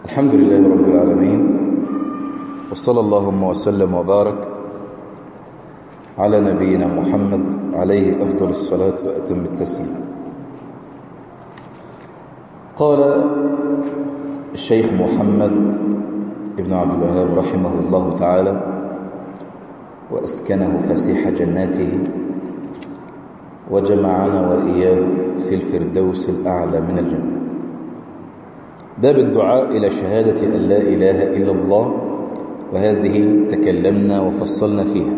الحمد لله رب العالمين وصلى اللهم وسلم وبارك على نبينا محمد عليه أفضل الصلاة وأتم التسليم قال الشيخ محمد ابن عبد الوهاب رحمه الله تعالى وأسكنه فسيح جناته وجمعنا وإياه في الفردوس الأعلى من الجنة باب الدعاء إلى شهادة أن لا إله إلا الله وهذه تكلمنا وفصلنا فيها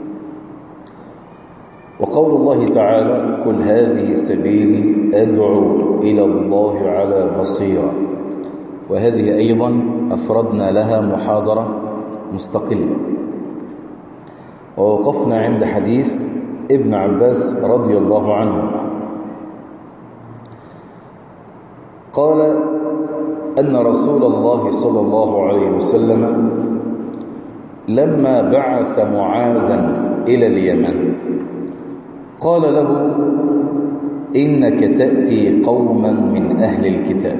وقول الله تعالى كل هذه سبيلي أدعو إلى الله على بصيرة وهذه أيضا أفردنا لها محاضرة مستقلة ووقفنا عند حديث ابن عباس رضي الله عنه قال أن رسول الله صلى الله عليه وسلم لما بعث معاذا إلى اليمن قال له إنك تأتي قوما من أهل الكتاب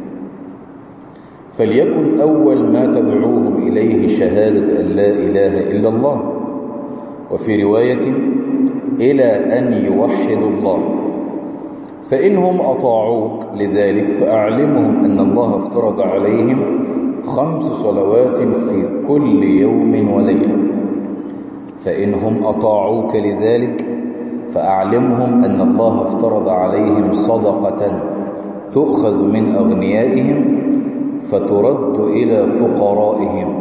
فليكن أول ما تدعوهم إليه شهادة أن لا إله إلا الله وفي رواية إلى أن يوحدوا الله فإنهم أطاعوك لذلك فأعلمهم أن الله افترض عليهم خمس صلوات في كل يوم وليلة فإنهم أطاعوك لذلك فأعلمهم أن الله افترض عليهم صدقة تؤخذ من أغنيائهم فترد إلى فقرائهم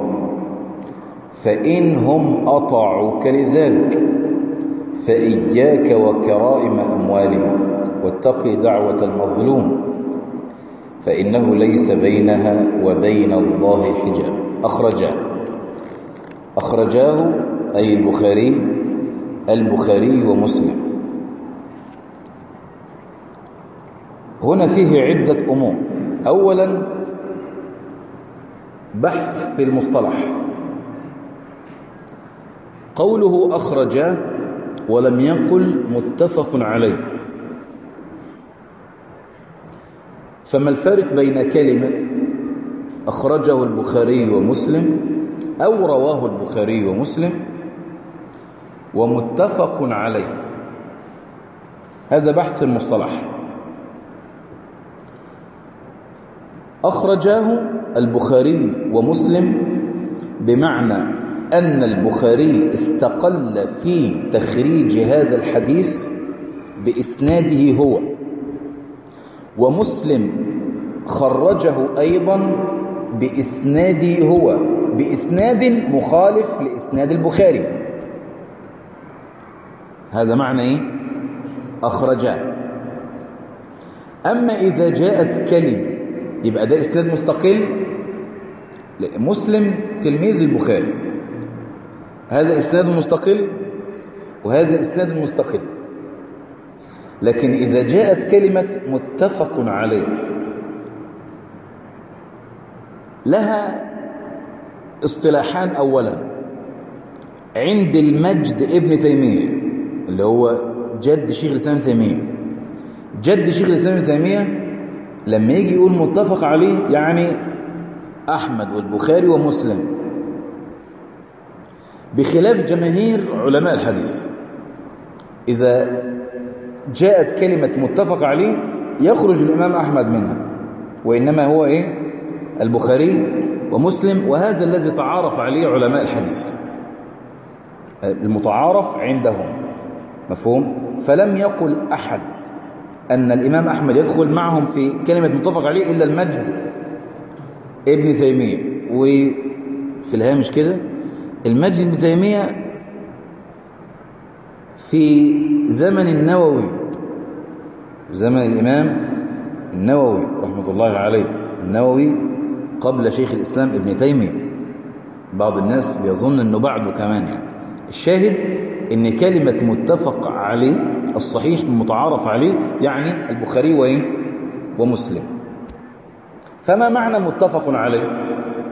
فإنهم أطاعوك لذلك فإياك وكرائم أموالهم واتقي دعوة المظلوم فإنه ليس بينها وبين الله حجاب أخرجاه أخرجاه أي البخاري البخاري ومسلم هنا فيه عدة أمور أولا بحث في المصطلح قوله أخرجاه ولم يقل متفق عليه فما الفارق بين كلمة أخرجه البخاري ومسلم أو رواه البخاري ومسلم ومتفق عليه هذا بحث المصطلح أخرجاه البخاري ومسلم بمعنى أن البخاري استقل في تخريج هذا الحديث بإسناده هو ومسلم خرجه أيضا بإسناده هو بإسناد مخالف لإسناد البخاري هذا معنى إيه؟ أخرجاه أما إذا جاءت كلمة يبقى ده إسناد مستقل مسلم تلميذ البخاري هذا إسناد مستقل وهذا إسناد مستقل لكن إذا جاءت كلمة متفق عليه لها اصطلاحان أولا عند المجد ابن تيمية اللي هو جد شيخ الإسلام تيمية جد شيخ الإسلام تيمية لما يجي يقول متفق عليه يعني أحمد والبخاري ومسلم بخلاف جماهير علماء الحديث إذا جاءت كلمة متفق عليه يخرج الإمام أحمد منها وإنما هو إيه البخاري ومسلم وهذا الذي تعارف عليه علماء الحديث المتعارف عندهم مفهوم فلم يقل أحد أن الإمام أحمد يدخل معهم في كلمة متفق عليه إلا المجد ابن تيمية وفي الهامش كده المجد ابن تيمية في زمن النووي زمن الإمام النووي رحمة الله عليه النووي قبل شيخ الإسلام ابن تيمية بعض الناس بيظن أنه بعده كمان يعني الشاهد ان كلمة متفق عليه الصحيح المتعارف عليه يعني البخاري وإيه ومسلم فما معنى متفق عليه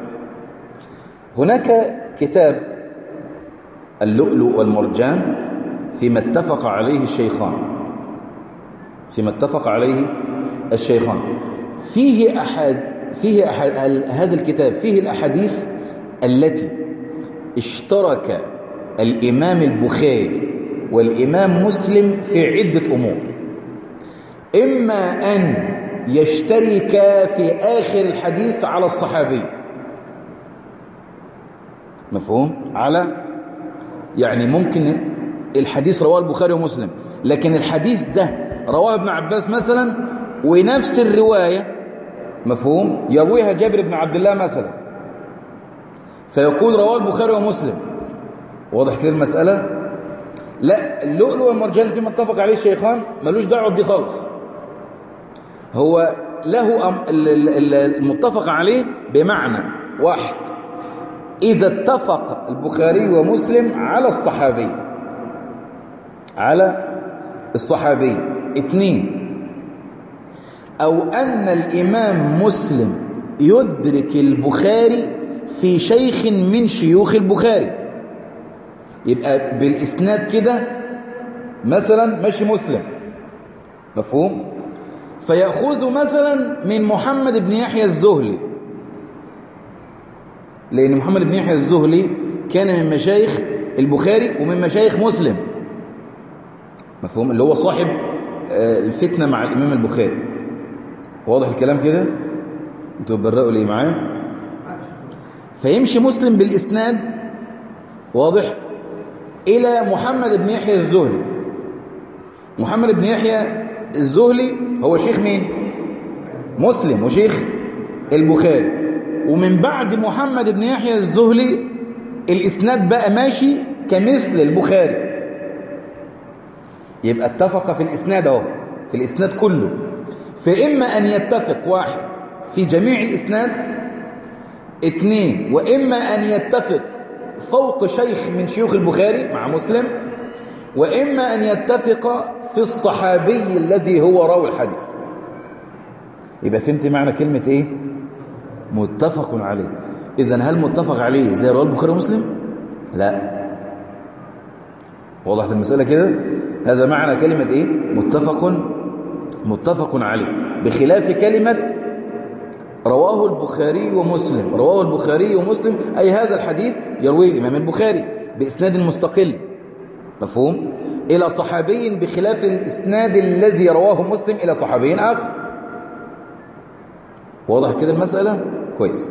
هناك كتاب اللؤلؤ والمرجان فيما اتفق عليه الشيخان فيما اتفق عليه الشيخان فيه أحد فيه أح... هذا الكتاب فيه الأحاديث التي اشترك الإمام البخاري والإمام مسلم في عدة أمور إما أن يشترك في آخر الحديث على الصحابي مفهوم؟ على يعني ممكن الحديث رواه البخاري ومسلم لكن الحديث ده رواه ابن عباس مثلا ونفس الرواية مفهوم يرويها جابر بن عبد الله مثلا فيقول رواه البخاري ومسلم واضح كده المسألة لا اللؤلؤ والمرجان فيما اتفق عليه الشيخان ملوش دعوه بدي خالص هو له المتفق عليه بمعنى واحد إذا اتفق البخاري ومسلم على الصحابي على الصحابي اثنين أو أن الإمام مسلم يدرك البخاري في شيخ من شيوخ البخاري يبقى بالإسناد كده مثلا ماشي مسلم مفهوم فيأخذ مثلا من محمد بن يحيى الزهلي لأن محمد بن يحيى الزهلي كان من مشايخ البخاري ومن مشايخ مسلم مفهوم اللي هو صاحب الفتنة مع الإمام البخاري واضح الكلام كده انتوا تبرقوا ليه معايا فيمشي مسلم بالإسناد واضح إلى محمد بن يحيى الزهلي محمد بن يحيى الزهلي هو شيخ مين مسلم وشيخ البخاري ومن بعد محمد بن يحيى الزهلي الإسناد بقى ماشي كمثل البخاري يبقى اتفق في الإسناد اهو في الإسناد كله فإما أن يتفق واحد في جميع الإسناد اثنين وإما أن يتفق فوق شيخ من شيوخ البخاري مع مسلم وإما أن يتفق في الصحابي الذي هو راوي الحديث يبقى فهمت معنى كلمة إيه متفق عليه إذن هل متفق عليه زي رواه البخاري ومسلم لا وضحت المسألة كده هذا معنى كلمة إيه متفق متفق عليه بخلاف كلمة رواه البخاري ومسلم رواه البخاري ومسلم أي هذا الحديث يرويه الإمام البخاري بإسناد مستقل مفهوم إلى صحابي بخلاف الإسناد الذي رواه مسلم إلى صحابي آخر واضح كده المسألة كويس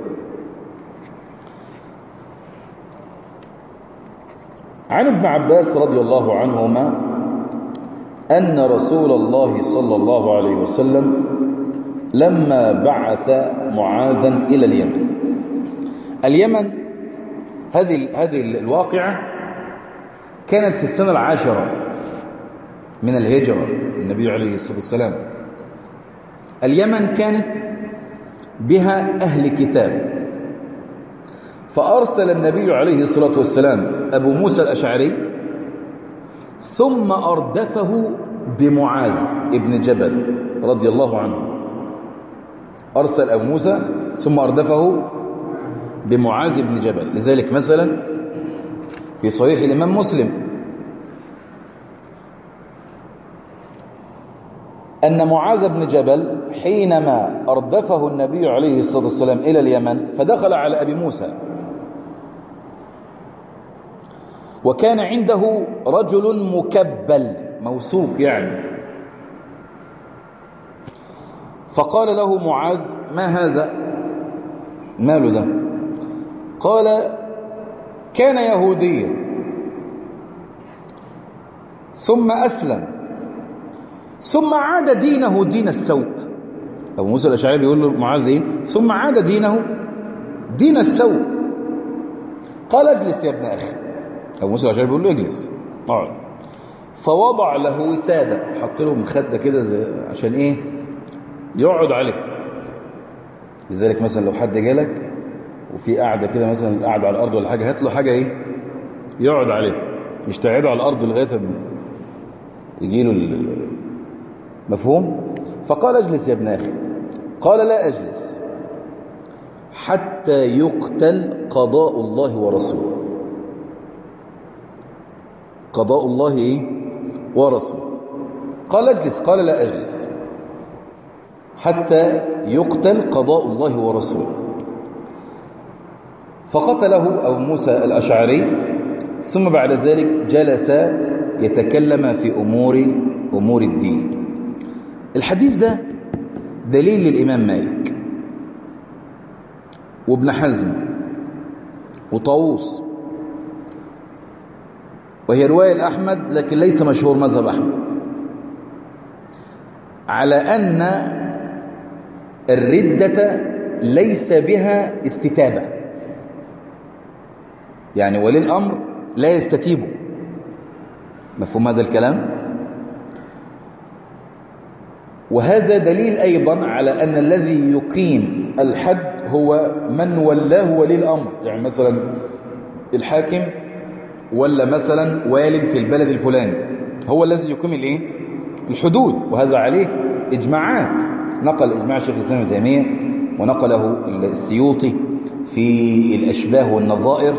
عن ابن عباس رضي الله عنهما أن رسول الله صلى الله عليه وسلم لما بعث معاذا إلى اليمن اليمن هذه هذه الواقعة كانت في السنة العاشرة من الهجرة النبي عليه الصلاة والسلام اليمن كانت بها أهل كتاب فأرسل النبي عليه الصلاة والسلام أبو موسى الأشعري ثم أردفه بمعاذ ابن جبل رضي الله عنه أرسل أبو موسى ثم أردفه بمعاذ بن جبل لذلك مثلا في صحيح الإمام مسلم أن معاذ بن جبل حينما أردفه النبي عليه الصلاة والسلام إلى اليمن فدخل على أبي موسى وكان عنده رجل مكبل موثوق يعني فقال له معاذ ما هذا ماله ده قال كان يهوديا ثم أسلم ثم عاد دينه دين السوء أبو موسى الأشعري بيقول له معاذ إيه ثم عاد دينه دين السوء قال اجلس يا ابن أخي أبو موسى الأشعري بيقول له اجلس اقعد فوضع له وسادة حط له مخدة كده زي عشان إيه يقعد عليه لذلك مثلا لو حد جالك وفي قاعدة كده مثلا قاعد على الأرض ولا حاجة هات له حاجة إيه يقعد عليه مش تقعده على الأرض لغاية يجي له مفهوم فقال اجلس يا ابن أخي قال لا أجلس حتى يقتل قضاء الله ورسوله قضاء الله إيه؟ ورسوله قال اجلس قال لا أجلس حتى يقتل قضاء الله ورسوله فقتله أبو موسى الأشعري ثم بعد ذلك جلس يتكلم في أمور أمور الدين الحديث ده دليل للإمام مالك وابن حزم وطاووس وهي رواية الأحمد لكن ليس مشهور مذهب أحمد على أن الردة ليس بها استتابة يعني ولي الأمر لا يستتيب مفهوم هذا الكلام وهذا دليل أيضا على أن الذي يقيم الحد هو من ولاه ولي الأمر يعني مثلا الحاكم ولا مثلا والد في البلد الفلاني هو الذي يقيم الايه الحدود وهذا عليه اجماعات نقل اجماع الشيخ الاسلام ابن تيميه ونقله السيوطي في الاشباه والنظائر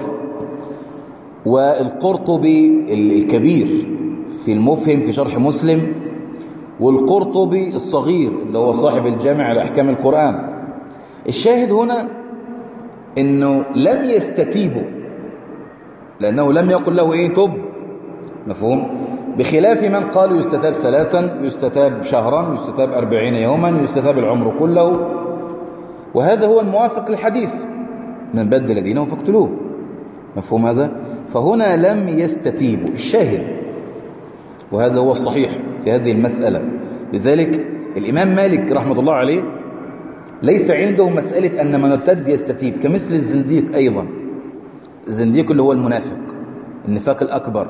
والقرطبي الكبير في المفهم في شرح مسلم والقرطبي الصغير اللي هو صاحب الجامع على احكام القران الشاهد هنا انه لم يستتيبوا لأنه لم يقل له إيه تب مفهوم بخلاف من قالوا يستتاب ثلاثا يستتاب شهرا يستتاب أربعين يوما يستتاب العمر كله وهذا هو الموافق للحديث من بدل دينه فاقتلوه مفهوم هذا فهنا لم يستتيبوا الشاهد وهذا هو الصحيح في هذه المسألة لذلك الإمام مالك رحمة الله عليه ليس عنده مسألة أن من ارتد يستتيب كمثل الزنديق أيضا الزنديق اللي هو المنافق النفاق الأكبر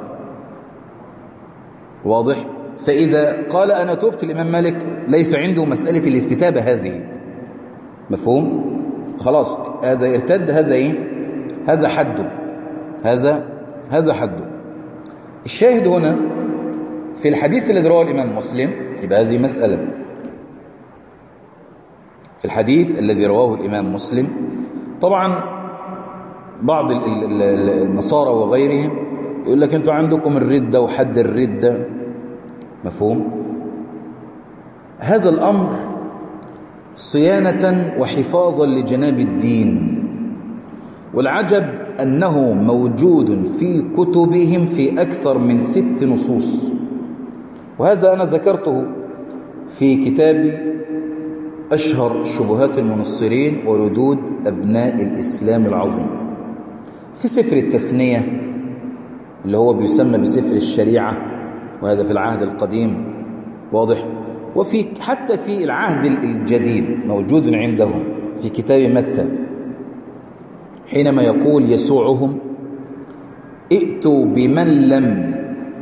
واضح فإذا قال أنا تبت الإمام مالك ليس عنده مسألة الاستتابة هذه مفهوم خلاص هذا ارتد هذا إيه هذا حده هذا هذا حده الشاهد هنا في الحديث الذي رواه الإمام مسلم يبقى هذه مسألة في الحديث الذي رواه الإمام مسلم طبعا بعض النصارى وغيرهم يقول لك انتوا عندكم الردة وحد الردة مفهوم هذا الأمر صيانة وحفاظا لجناب الدين والعجب أنه موجود في كتبهم في أكثر من ست نصوص وهذا أنا ذكرته في كتاب أشهر شبهات المنصرين وردود أبناء الإسلام العظيم في سفر التثنية اللي هو بيسمى بسفر الشريعة وهذا في العهد القديم واضح وفي حتى في العهد الجديد موجود عندهم في كتاب متى حينما يقول يسوعهم ائتوا بمن لم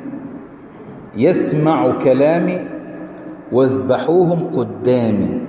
يسمع كلامي واذبحوهم قدامي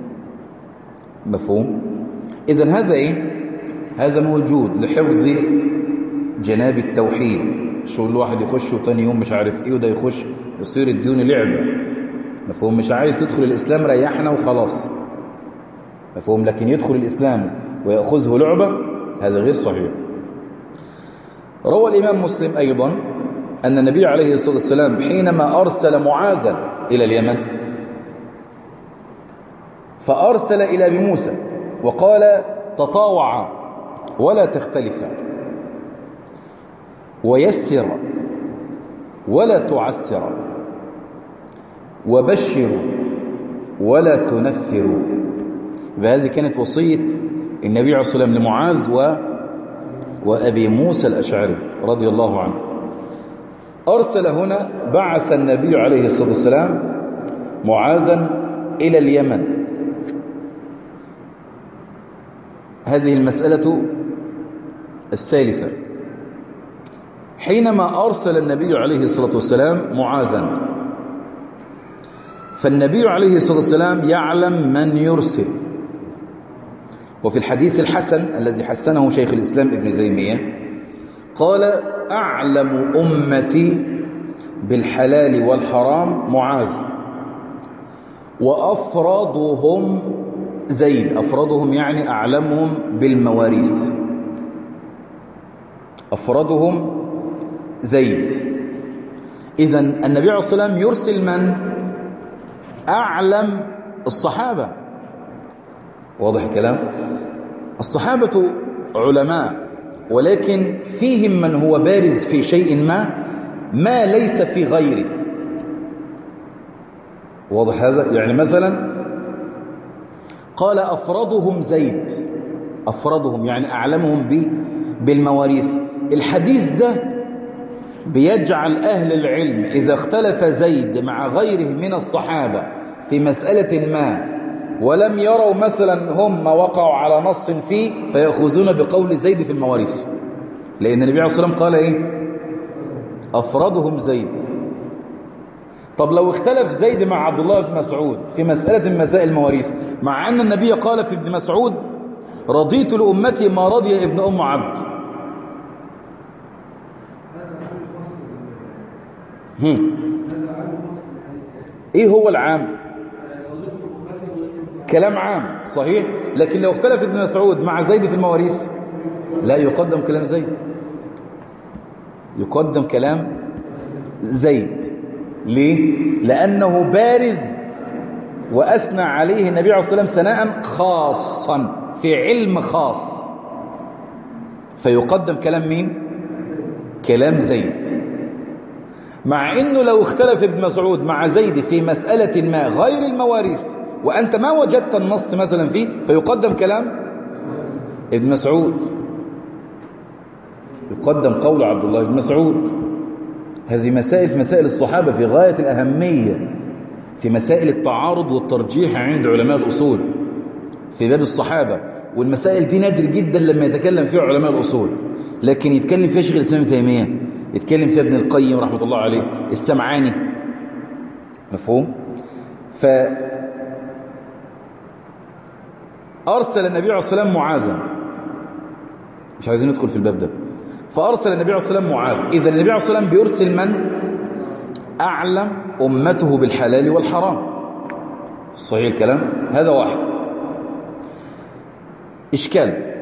مفهوم اذا هذا ايه هذا موجود لحفظ جناب التوحيد شو الواحد يخش وتاني يوم مش عارف ايه وده يخش يصير الدين لعبة مفهوم مش عايز تدخل الإسلام ريحنا وخلاص مفهوم لكن يدخل الإسلام ويأخذه لعبة هذا غير صحيح روى الإمام مسلم أيضا أن النبي عليه الصلاة والسلام حينما أرسل معاذا إلى اليمن فأرسل إلى أبي موسى وقال تطاوعا ولا تختلفا ويسر ولا تعسر وبشروا ولا تنفروا هذه كانت وصية النبي عليه الصلاة والسلام لمعاذ و وأبي موسى الأشعري رضي الله عنه أرسل هنا بعث النبي عليه الصلاة والسلام معاذا إلى اليمن هذه المسألة الثالثة حينما أرسل النبي عليه الصلاة والسلام معاذا فالنبي عليه الصلاة والسلام يعلم من يرسل وفي الحديث الحسن الذي حسنه شيخ الإسلام ابن تيمية قال أعلم أمتي بالحلال والحرام معاذ وأفرضهم زيد أفرضهم يعني أعلمهم بالمواريث أفرضهم زيد إذا النبي عليه الصلاة والسلام يرسل من أعلم الصحابة واضح الكلام الصحابة علماء ولكن فيهم من هو بارز في شيء ما ما ليس في غيره واضح هذا يعني مثلا قال أفرضهم زيد أفرضهم يعني أعلمهم به بالمواريث الحديث ده بيجعل أهل العلم إذا اختلف زيد مع غيره من الصحابة في مسألة ما ولم يروا مثلا هم وقعوا على نص فيه فيأخذون بقول زيد في المواريث لأن النبي عليه الصلاة والسلام قال إيه أفرضهم زيد طب لو اختلف زيد مع عبد الله بن مسعود في مسألة من مسائل المواريث مع أن النبي قال في ابن مسعود رضيت لأمتي ما رضي ابن أم عبد هم. ايه هو العام كلام عام صحيح لكن لو اختلف ابن مسعود مع زيد في المواريث لا يقدم كلام زيد يقدم كلام زيد ليه لأنه بارز وأثنى عليه النبي عليه الصلاة والسلام ثناء خاصا في علم خاص فيقدم كلام مين كلام زيد مع انه لو اختلف ابن مسعود مع زيد في مسألة ما غير المواريث وانت ما وجدت النص مثلا فيه فيقدم كلام ابن مسعود يقدم قول عبد الله بن مسعود هذه مسائل في مسائل الصحابة في غاية الأهمية في مسائل التعارض والترجيح عند علماء الأصول في باب الصحابة والمسائل دي نادر جدا لما يتكلم فيها علماء الأصول لكن يتكلم فيها شيخ الإسلام تيمية يتكلم فيها ابن القيم رحمة الله عليه السمعاني مفهوم ف أرسل النبي عليه الصلاة والسلام معاذا مش عايزين ندخل في الباب ده فأرسل النبي عليه الصلاة والسلام معاذ إذا النبي عليه الصلاة والسلام بيرسل من أعلم أمته بالحلال والحرام صحيح الكلام هذا واحد إشكال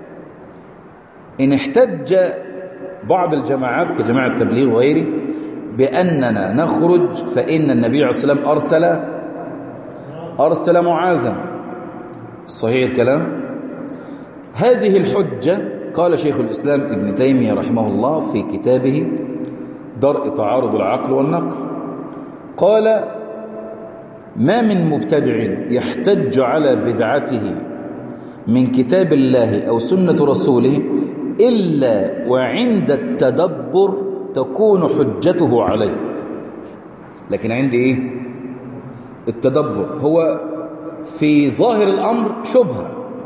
إن احتج بعض الجماعات كجماعة التبليغ وغيره بأننا نخرج فإن النبي عليه الصلاة والسلام أرسل أرسل معاذا صحيح الكلام هذه الحجة قال شيخ الإسلام ابن تيمية رحمه الله في كتابه درء تعارض العقل والنقل قال ما من مبتدع يحتج على بدعته من كتاب الله أو سنة رسوله إلا وعند التدبر تكون حجته عليه لكن عند إيه التدبر هو في ظاهر الأمر شبهة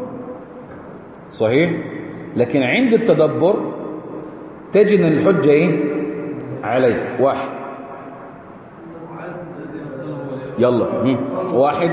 صحيح لكن عند التدبر تجد أن الحجة إيه عليه واحد يلا مم. واحد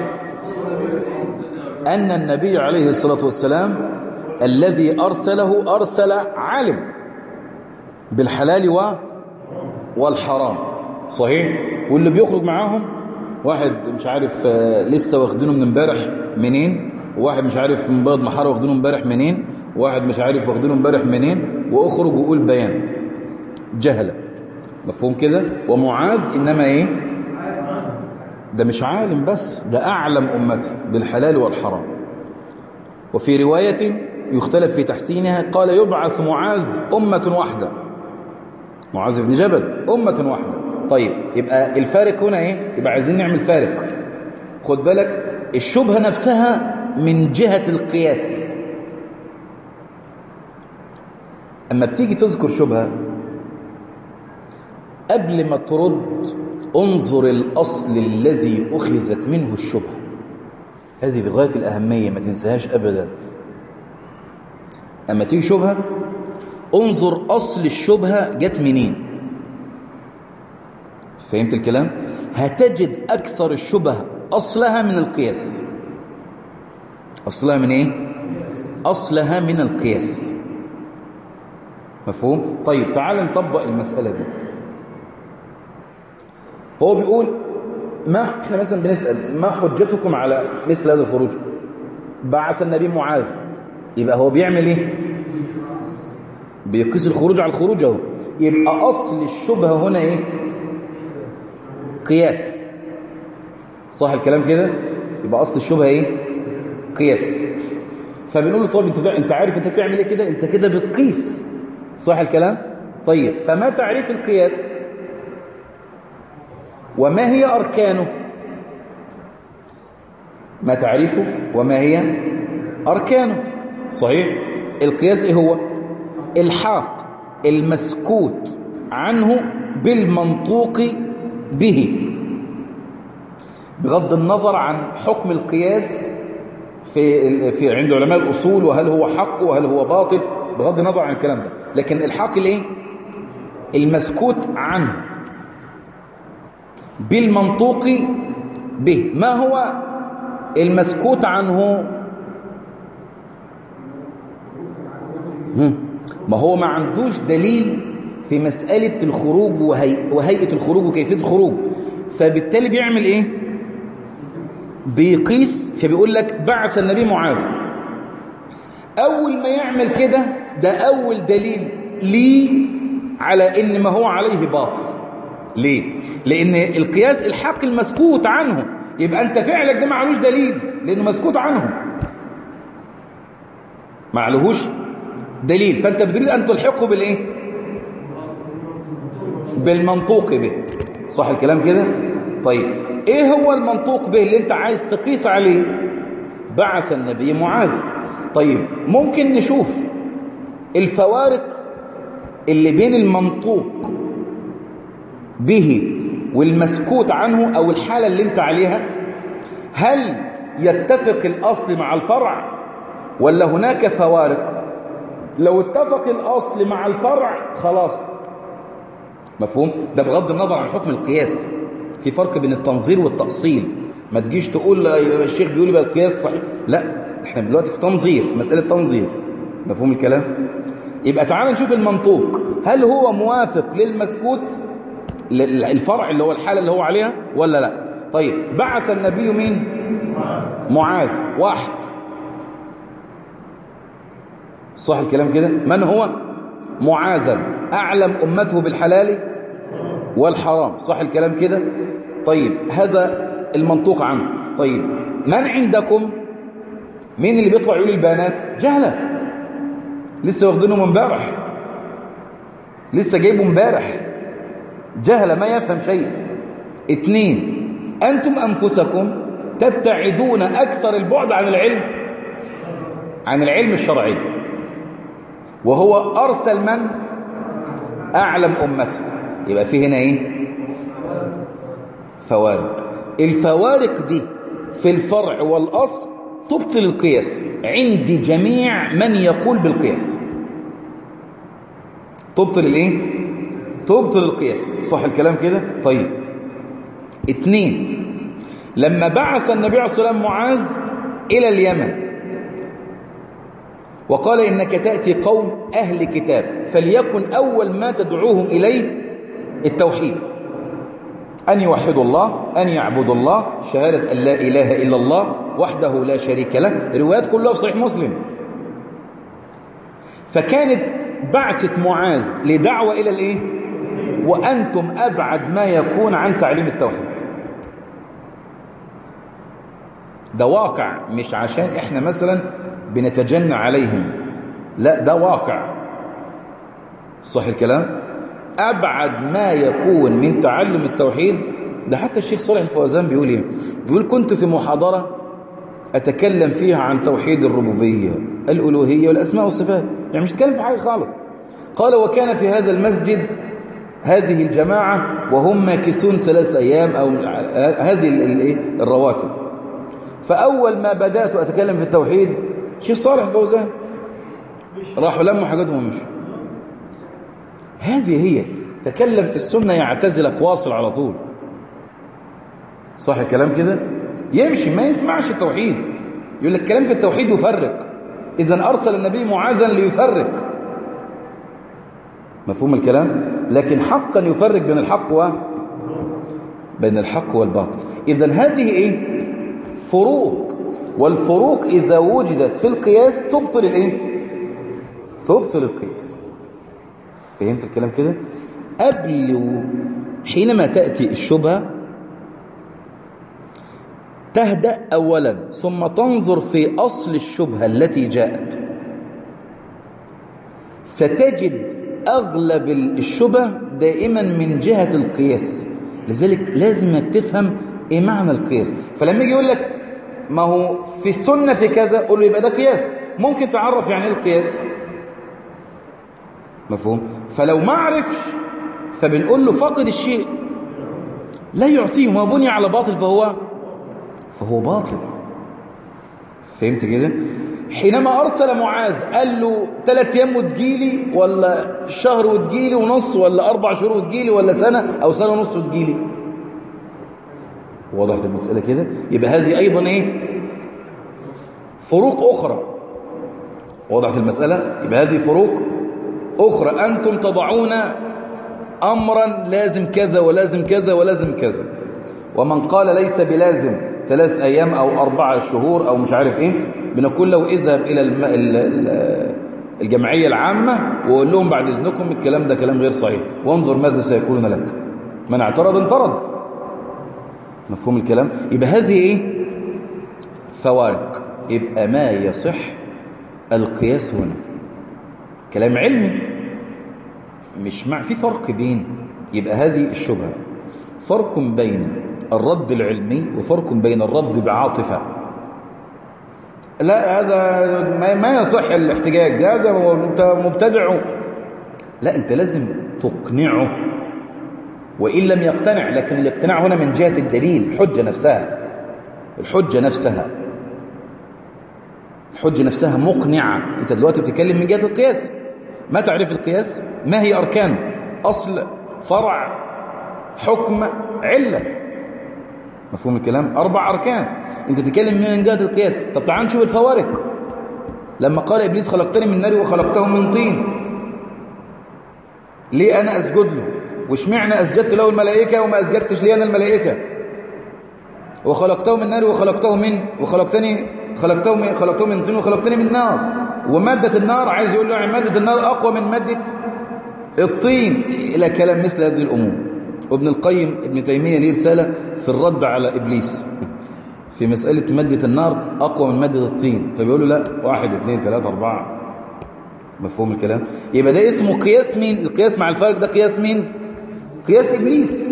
أن النبي عليه الصلاة والسلام الذي أرسله أرسل عالم بالحلال و والحرام صحيح واللي بيخرج معاهم واحد مش عارف لسه واخدينه من امبارح منين وواحد مش عارف من بيض محاره واخدينه امبارح منين واحد مش عارف واخدينه امبارح منين واخرج وقول بيان جهله مفهوم كده ومعاذ انما ايه ده مش عالم بس ده اعلم امتي بالحلال والحرام وفي روايه يختلف في تحسينها قال يبعث معاذ امه واحده معاذ بن جبل امه واحده طيب يبقى الفارق هنا ايه يبقى عايزين نعمل فارق خد بالك الشبهه نفسها من جهه القياس اما بتيجي تذكر شبهه قبل ما ترد انظر الأصل الذي أخذت منه الشبهة هذه في غاية الأهمية ما تنساهاش أبدا أما تيجي شبهة انظر أصل الشبهة جت منين فهمت الكلام هتجد أكثر الشبهة أصلها من القياس أصلها من إيه أصلها من القياس مفهوم طيب تعال نطبق المسألة دي هو بيقول ما احنا مثلا بنسأل ما حجتكم على مثل هذا الخروج بعث النبي معاذ يبقى هو بيعمل ايه بيقيس الخروج على الخروج اهو يبقى اصل الشبهه هنا ايه قياس صح الكلام كده يبقى أصل الشبهة إيه قياس فبنقول له طب انت انت عارف انت بتعمل ايه كده انت كده بتقيس صح الكلام طيب فما تعريف القياس وما هي أركانه ما تعريفه وما هي أركانه صحيح القياس ايه هو الحاق المسكوت عنه بالمنطوق به بغض النظر عن حكم القياس في في عند علماء الأصول وهل هو حق وهل هو باطل بغض النظر عن الكلام ده لكن الحق الايه المسكوت عنه بالمنطوق به ما هو المسكوت عنه ما هو ما عندوش دليل في مسألة الخروج وهي... وهيئة الخروج وكيفية الخروج فبالتالي بيعمل ايه بيقيس فبيقول لك بعث النبي معاذ اول ما يعمل كده ده اول دليل ليه على ان ما هو عليه باطل ليه لان القياس الحق المسكوت عنه يبقى انت فعلك ده معلوش دليل لانه مسكوت عنه معلهوش دليل فانت بتريد ان تلحقه بالايه بالمنطوق به صح الكلام كده طيب ايه هو المنطوق به اللي انت عايز تقيس عليه بعث النبي معاذ طيب ممكن نشوف الفوارق اللي بين المنطوق به والمسكوت عنه او الحالة اللي انت عليها هل يتفق الاصل مع الفرع ولا هناك فوارق لو اتفق الاصل مع الفرع خلاص مفهوم ده بغض النظر عن حكم القياس في فرق بين التنظير والتأصيل ما تجيش تقول الشيخ بيقول يبقى القياس صحيح لا احنا دلوقتي في تنظير في مسألة تنظير مفهوم الكلام يبقى تعال نشوف المنطوق هل هو موافق للمسكوت الفرع اللي هو الحالة اللي هو عليها ولا لا طيب بعث النبي مين معاذ واحد صح الكلام كده من هو معاذا أعلم أمته بالحلال والحرام صح الكلام كده طيب هذا المنطوق عنه طيب من عندكم مين اللي بيطلع يقول البيانات جهلة لسه واخدينه امبارح لسه جايبه امبارح جهلة ما يفهم شيء اتنين أنتم أنفسكم تبتعدون أكثر البعد عن العلم عن العلم الشرعي وهو أرسل من أعلم أمته يبقى في هنا إيه فوارق الفوارق دي في الفرع والأصل تبطل القياس عند جميع من يقول بالقياس تبطل الايه تبطل القياس صح الكلام كده طيب اتنين لما بعث النبي عليه الصلاة والسلام معاذ إلى اليمن وقال إنك تأتي قوم أهل كتاب فليكن أول ما تدعوهم إليه التوحيد أن يوحدوا الله أن يعبدوا الله شهادة أن لا إله إلا الله وحده لا شريك له روايات كلها في صحيح مسلم فكانت بعثة معاذ لدعوة إلى الإيه وأنتم أبعد ما يكون عن تعليم التوحيد ده واقع مش عشان إحنا مثلا بنتجنى عليهم لا ده واقع صح الكلام أبعد ما يكون من تعلم التوحيد ده حتى الشيخ صالح الفوزان بيقول ايه بيقول كنت في محاضرة أتكلم فيها عن توحيد الربوبية الألوهية والأسماء والصفات يعني مش تكلم في حاجة خالص قال وكان في هذا المسجد هذه الجماعة وهم ماكثون ثلاثة أيام أو هذه الرواتب فأول ما بدأت أتكلم في التوحيد شيخ صالح الفوزان راحوا لموا حاجاتهم ومشوا هذه هي تكلم في السنة يعتزلك واصل على طول صح الكلام كده يمشي ما يسمعش التوحيد يقول لك كلام في التوحيد يفرق إذا أرسل النبي معاذا ليفرق مفهوم الكلام لكن حقا يفرق بين الحق و بين الحق والباطل إذا هذه إيه فروق والفروق إذا وجدت في القياس تبطل الإيه تبطل القياس فهمت الكلام كده قبل و... حينما تأتي الشبهة تهدأ أولا ثم تنظر في أصل الشبهة التي جاءت ستجد أغلب الشبه دائما من جهة القياس لذلك لازم تفهم إيه معنى القياس فلما يجي يقول لك ما هو في السنة كذا قول له يبقى ده قياس ممكن تعرف يعني ايه القياس مفهوم فلو ما عرفش فبنقول له فاقد الشيء لا يعطيه ما بني على باطل فهو فهو باطل فهمت كده حينما أرسل معاذ قال له ثلاث أيام وتجيلي ولا شهر وتجيلي ونص ولا أربع شهور وتجيلي ولا سنة أو سنة ونص وتجيلي وضحت المسألة كده يبقى هذه أيضا إيه فروق أخرى وضحت المسألة يبقى هذه فروق أخرى أنتم تضعون أمرا لازم كذا ولازم كذا ولازم كذا ومن قال ليس بلازم ثلاث أيام أو أربعة شهور أو مش عارف إيه بنقول له اذهب إلى الم... ال... الجمعية العامة وقول لهم بعد إذنكم الكلام ده كلام غير صحيح وانظر ماذا سيكون لك من اعترض انطرد مفهوم الكلام يبقى هذه إيه فوارق يبقى ما يصح القياس هنا كلام علمي مش مع في فرق بين يبقى هذه الشبهة فرق بين الرد العلمي وفرق بين الرد بعاطفة لا هذا ما يصح الاحتجاج هذا انت مبتدع لا انت لازم تقنعه وإن لم يقتنع لكن الاقتناع هنا من جهة الدليل الحجة نفسها الحجة نفسها الحجة نفسها مقنعة انت دلوقتي بتتكلم من جهة القياس ما تعرف القياس ما هي أركانه أصل فرع حكم علة مفهوم الكلام أربع أركان أنت تتكلم من جهة القياس طب تعال نشوف الفوارق لما قال إبليس خلقتني من نار وخلقته من طين ليه أنا أسجد له واشمعنى أسجدت له الملائكة وما أسجدتش لي أنا الملائكة وخلقته من نار وخلقته من وخلقتني خلقته من خلقته من طين وخلقتني من نار ومادة النار عايز يقول له يعني مادة النار أقوى من مادة الطين إلى كلام مثل هذه الأمور وابن القيم ابن تيمية ليه رسالة في الرد على إبليس في مسألة مادة النار أقوى من مادة الطين فبيقولوا لا واحد اثنين ثلاثة أربعة مفهوم الكلام يبقى ده اسمه قياس مين القياس مع الفارق ده قياس مين قياس إبليس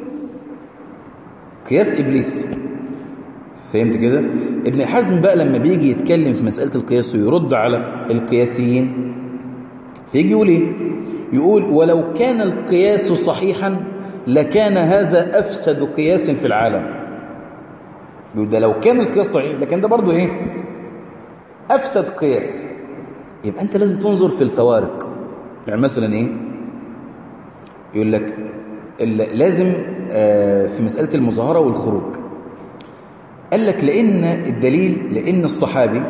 قياس إبليس فهمت كده ابن حزم بقى لما بيجي يتكلم في مسألة القياس ويرد على القياسيين فيجي يقول ايه يقول ولو كان القياس صحيحا لكان هذا أفسد قياس في العالم يقول ده لو كان القياس صحيح لكن ده برضه ايه أفسد قياس يبقى أنت لازم تنظر في الفوارق يعني مثلا ايه يقول لك لازم في مسألة المظاهرة والخروج قال لك لأن الدليل لأن الصحابي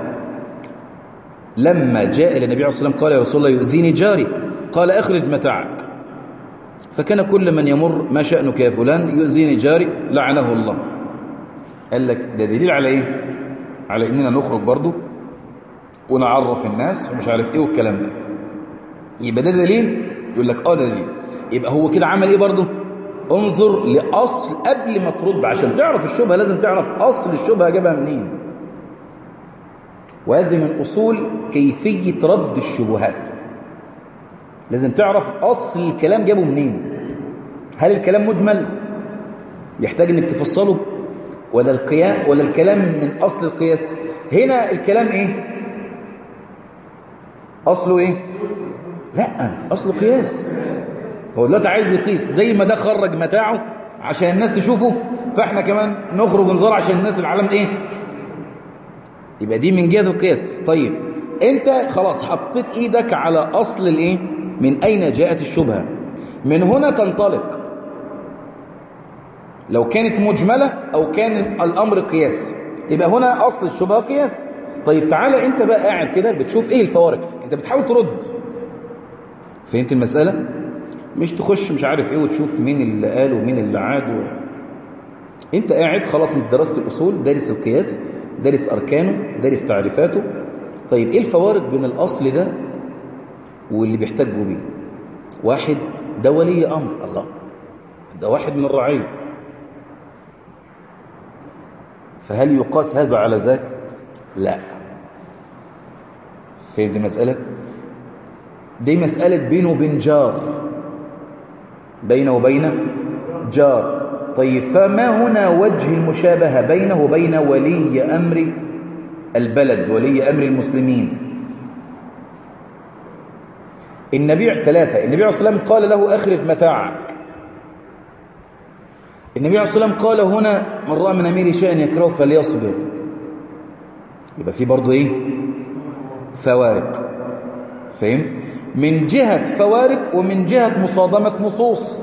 لما جاء إلى النبي عليه الصلاة والسلام قال يا رسول الله يؤذيني جاري قال أخرج متاعك فكان كل من يمر ما شأنك يا فلان يؤذيني جاري لعنه الله قال لك ده دليل على إيه على إننا نخرج برضو ونعرف الناس ومش عارف إيه والكلام ده يبقى ده دليل يقول لك آه ده دليل يبقى هو كده عمل إيه برضو انظر لأصل قبل ما ترد عشان تعرف الشبهة لازم تعرف أصل الشبهة جابها منين وهذه من أصول كيفية رد الشبهات لازم تعرف أصل الكلام جابه منين هل الكلام مجمل يحتاج انك تفصله ولا القياس ولا الكلام من أصل القياس هنا الكلام ايه أصله ايه لا أصله قياس هو دلوقتي عايز يقيس زي ما ده خرج متاعه عشان الناس تشوفه فاحنا كمان نخرج ونزار عشان الناس العالم ايه يبقى دي من جهه القياس طيب انت خلاص حطيت ايدك على اصل الايه من اين جاءت الشبهه من هنا تنطلق لو كانت مجمله او كان الامر قياس يبقى هنا اصل الشبهه قياس طيب تعالى انت بقى قاعد كده بتشوف ايه الفوارق انت بتحاول ترد فهمت المساله مش تخش مش عارف ايه وتشوف مين اللي قال ومين اللي عاد و... انت قاعد خلاص انت درست الاصول دارس القياس دارس اركانه دارس تعريفاته طيب ايه الفوارق بين الاصل ده واللي بيحتاجوا بيه واحد ده ولي امر الله ده واحد من الرعيه فهل يقاس هذا على ذاك لا فهمت المسألة دي مسألة بينه وبين جار بينه وبين جار طيب فما هنا وجه المشابهة بينه وبين ولي أمر البلد ولي أمر المسلمين النبي ثلاثة النبي عليه الصلاة والسلام قال له أخرج متاعك النبي عليه الصلاة والسلام قال هنا من رأى من أمير شيئا يكره فليصبر يبقى في برضه إيه فوارق فهمت من جهة فوارق ومن جهة مصادمة نصوص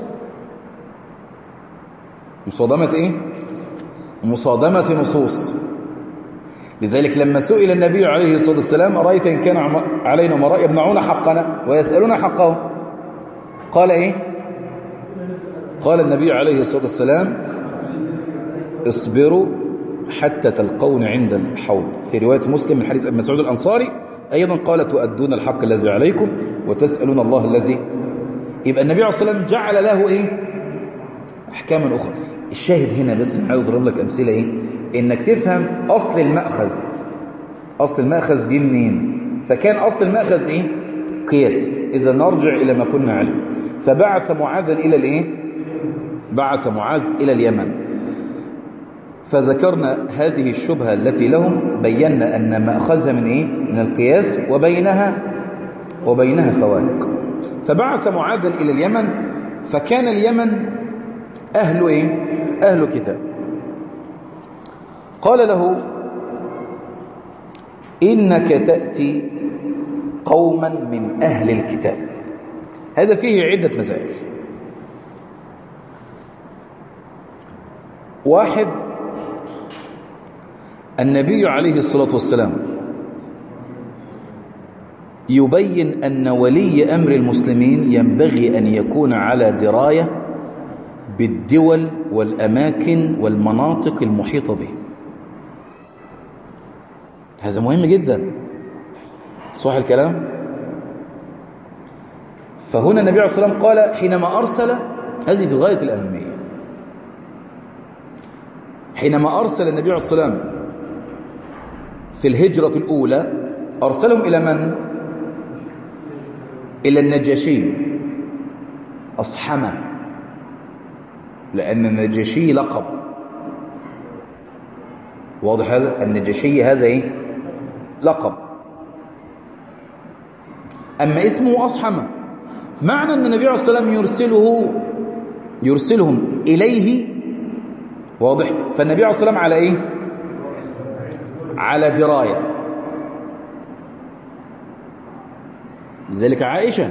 مصادمة إيه مصادمة نصوص لذلك لما سئل النبي عليه الصلاة والسلام أرأيت إن كان علينا مراء يمنعون حقنا ويسألون حقهم قال إيه قال النبي عليه الصلاة والسلام اصبروا حتى تلقون عند الحوض في رواية مسلم من حديث ابن مسعود الأنصاري أيضا قال تؤدون الحق الذي عليكم وتسألون الله الذي يبقى النبي عليه الصلاة والسلام جعل له إيه أحكاما أخرى الشاهد هنا بس عايز أضرب لك أمثلة إيه إنك تفهم أصل المأخذ أصل المأخذ جه منين فكان أصل المأخذ إيه قياس إذا نرجع إلى ما كنا عليه فبعث معاذا إلى الإيه بعث معاذ إلى اليمن فذكرنا هذه الشبهة التي لهم بينا أن ما أخذها من إيه؟ من القياس وبينها وبينها فوارق فبعث معاذا إلى اليمن فكان اليمن أهل إيه؟ أهل كتاب قال له إنك تأتي قوما من أهل الكتاب هذا فيه عدة مسائل واحد النبي عليه الصلاة والسلام يبين أن ولي أمر المسلمين ينبغي أن يكون على دراية بالدول والأماكن والمناطق المحيطة به هذا مهم جدا صح الكلام فهنا النبي عليه الصلاة والسلام قال حينما أرسل هذه في غاية الأهمية حينما أرسل النبي عليه الصلاة والسلام في الهجرة الأولى أرسلهم إلى من؟ إلى النجاشي أصحمة لأن النجاشي لقب واضح هذا النجاشي هذا إيه؟ لقب أما اسمه أصحمة معنى أن النبي عليه الصلاة والسلام يرسله يرسلهم إليه واضح فالنبي عليه الصلاة والسلام على إيه على دراية لذلك عائشة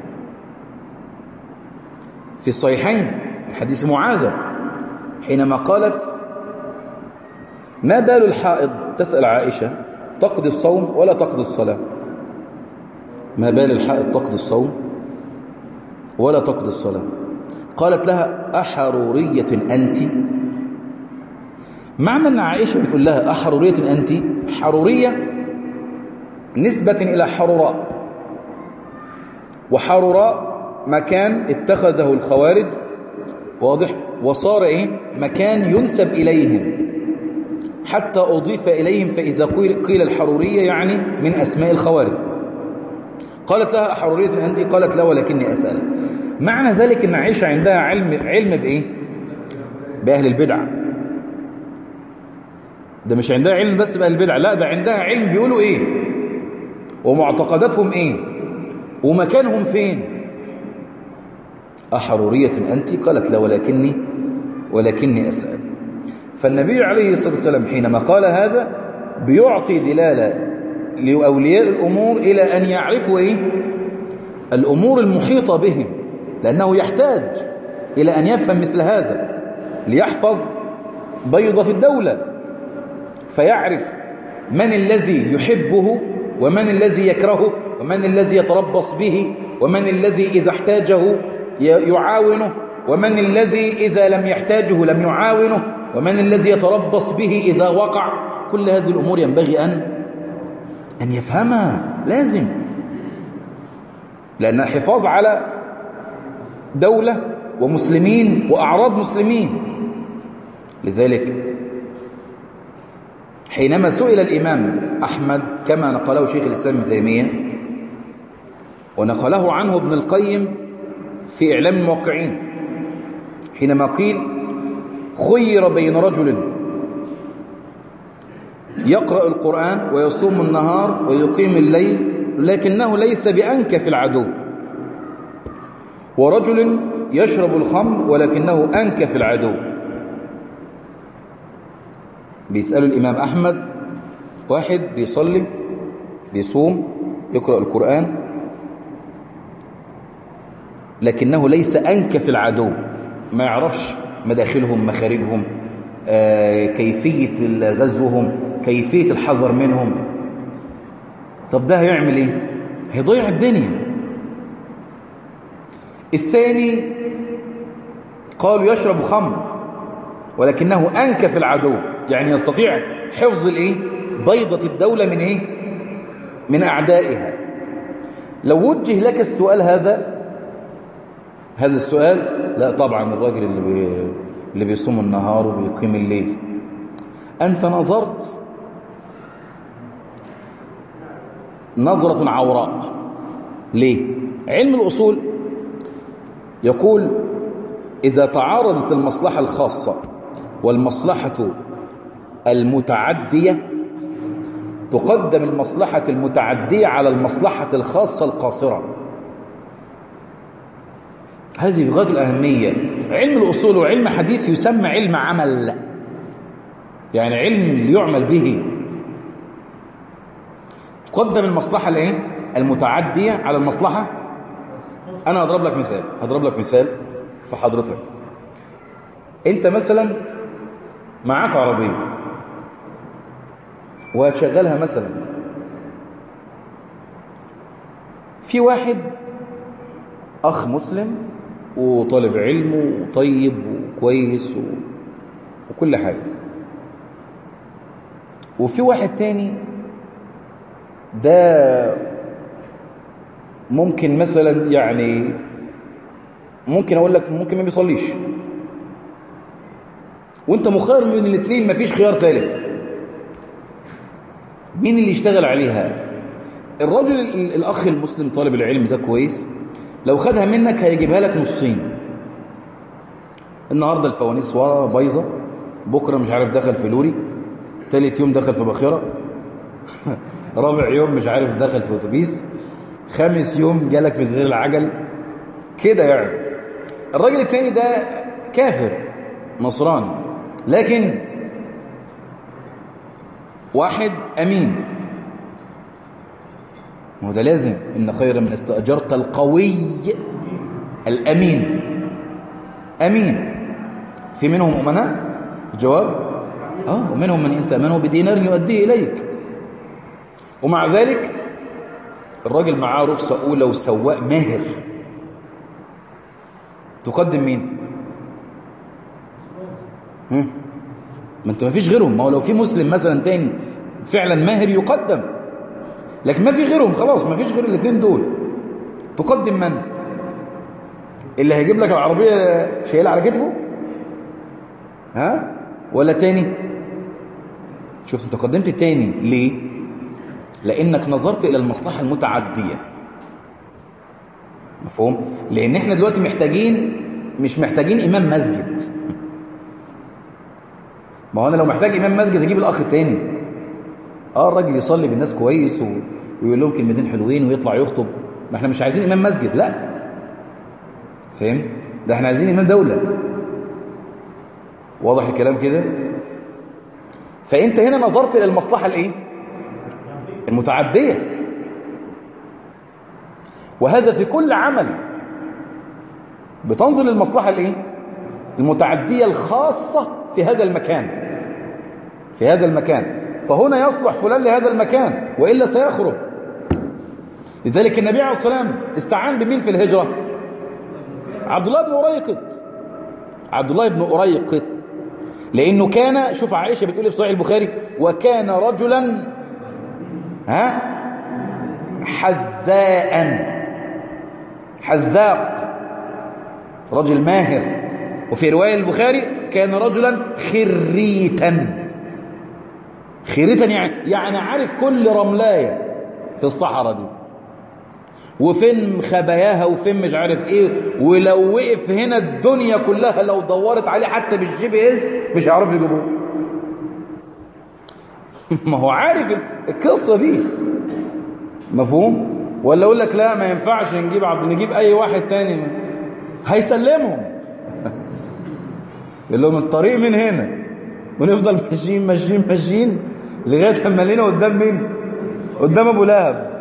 في الصحيحين حديث معاذة حينما قالت ما بال الحائض تسأل عائشة تقضي الصوم ولا تقضي الصلاة ما بال الحائض تقضي الصوم ولا تقضي الصلاة قالت لها أحرورية أنت معنى أن عائشة بتقول لها أحرورية أنت حرورية نسبة إلى حروراء وحروراء مكان اتخذه الخوارج واضح وصار إيه مكان ينسب إليهم حتى أضيف إليهم فإذا قيل الحرورية يعني من أسماء الخوارج قالت لها حرورية أنت قالت لا ولكني أسأل معنى ذلك أن عائشة عندها علم علم بإيه بأهل البدع ده مش عندها علم بس بأهل البدع لا ده عندها علم بيقولوا إيه ومعتقداتهم إيه ومكانهم فين أحرورية أنت قالت لا ولكني ولكني أسأل فالنبي عليه الصلاة والسلام حينما قال هذا بيعطي دلالة لأولياء الأمور إلى أن يعرفوا إيه الأمور المحيطة بهم لأنه يحتاج إلى أن يفهم مثل هذا ليحفظ بيضة في الدولة فيعرف من الذي يحبه ومن الذي يكرهه ومن الذي يتربص به ومن الذي إذا احتاجه يعاونه ومن الذي إذا لم يحتاجه لم يعاونه ومن الذي يتربص به إذا وقع كل هذه الأمور ينبغي أن أن يفهمها لازم لأن الحفاظ على دولة ومسلمين وأعراض مسلمين لذلك حينما سئل الإمام أحمد كما نقله شيخ الإسلام ابن تيمية ونقله عنه ابن القيم في إعلام الموقعين حينما قيل خير بين رجل يقرأ القرآن ويصوم النهار ويقيم الليل لكنه ليس بأنكف العدو ورجل يشرب الخمر ولكنه أنكف العدو بيسألوا الإمام أحمد واحد بيصلي بيصوم يقرأ القرآن لكنه ليس أنكف العدو ما يعرفش مداخلهم مخارجهم آه، كيفية غزوهم كيفية الحذر منهم طب ده هيعمل ايه هيضيع الدنيا الثاني قالوا يشرب خمر ولكنه أنكف العدو يعني يستطيع حفظ الايه بيضة الدولة من ايه من أعدائها لو وجه لك السؤال هذا هذا السؤال لا طبعا الراجل اللي بي اللي بيصوم النهار وبيقيم الليل أنت نظرت نظرة عوراء ليه علم الأصول يقول إذا تعارضت المصلحة الخاصة والمصلحة المتعدية تقدم المصلحة المتعدية على المصلحة الخاصة القاصرة هذه في غاية الأهمية علم الأصول وعلم حديث يسمى علم عمل يعني علم يعمل به تقدم المصلحة الايه المتعدية على المصلحة أنا أضرب لك مثال هضرب لك مثال في حضرتك أنت مثلا معاك عربية وهتشغلها مثلا في واحد أخ مسلم وطالب علم وطيب وكويس و... وكل حاجة وفي واحد تاني ده ممكن مثلا يعني ممكن اقول لك ممكن ما بيصليش وانت مخير من الاثنين مفيش خيار ثالث مين اللي يشتغل عليها الراجل الاخ المسلم طالب العلم ده كويس لو خدها منك هيجيبها لك نصين النهارده الفوانيس ورا بايظه بكره مش عارف دخل في لوري ثالث يوم دخل في باخره رابع يوم مش عارف دخل في اتوبيس خامس يوم جالك من غير العجل كده يعني الراجل التاني ده كافر نصراني لكن واحد امين ما هو ده لازم ان خير من استاجرت القوي الامين امين في منهم امناء الجواب اه ومنهم من ان تامنه بدينار يؤديه اليك ومع ذلك الراجل معاه رخصة أولى وسواق ماهر تقدم مين هم؟ ما انت ما فيش غيرهم ما هو لو في مسلم مثلا تاني فعلا ماهر يقدم لكن ما في غيرهم خلاص ما فيش غير الاثنين دول تقدم من اللي هيجيب لك العربية شايلها على كتفه ها ولا تاني شوف انت قدمت التاني ليه لانك نظرت الى المصلحة المتعدية مفهوم لان احنا دلوقتي محتاجين مش محتاجين امام مسجد ما هو انا لو محتاج امام مسجد اجيب الاخ التاني اه الراجل يصلي بالناس كويس و... ويقول لهم كلمتين حلوين ويطلع يخطب ما احنا مش عايزين امام مسجد لا فاهم ده احنا عايزين امام دولة واضح الكلام كده فانت هنا نظرت الى المصلحة الايه المتعدية وهذا في كل عمل بتنظر للمصلحة الايه المتعدية الخاصة في هذا المكان في هذا المكان فهنا يصلح فلان لهذا المكان وإلا سيخرب لذلك النبي عليه الصلاة والسلام استعان بمين في الهجرة عبد الله بن أريقط عبد الله بن أريقط لأنه كان شوف عائشة بتقول في صحيح البخاري وكان رجلا ها حذاء حذاق رجل ماهر وفي رواية البخاري كان رجلا خريتا خيرة يعني يعني عارف كل رملاية في الصحراء دي وفين خباياها وفين مش عارف ايه ولو وقف هنا الدنيا كلها لو دورت عليه حتى بالجي بي اس مش هيعرفوا يجيبوه ما هو عارف القصة دي مفهوم ولا اقول لك لا ما ينفعش نجيب عبد نجيب اي واحد تاني هيسلمهم يقول لهم الطريق من هنا ونفضل ماشيين ماشيين ماشيين لغايه لما لينا قدام مين قدام ابو لهب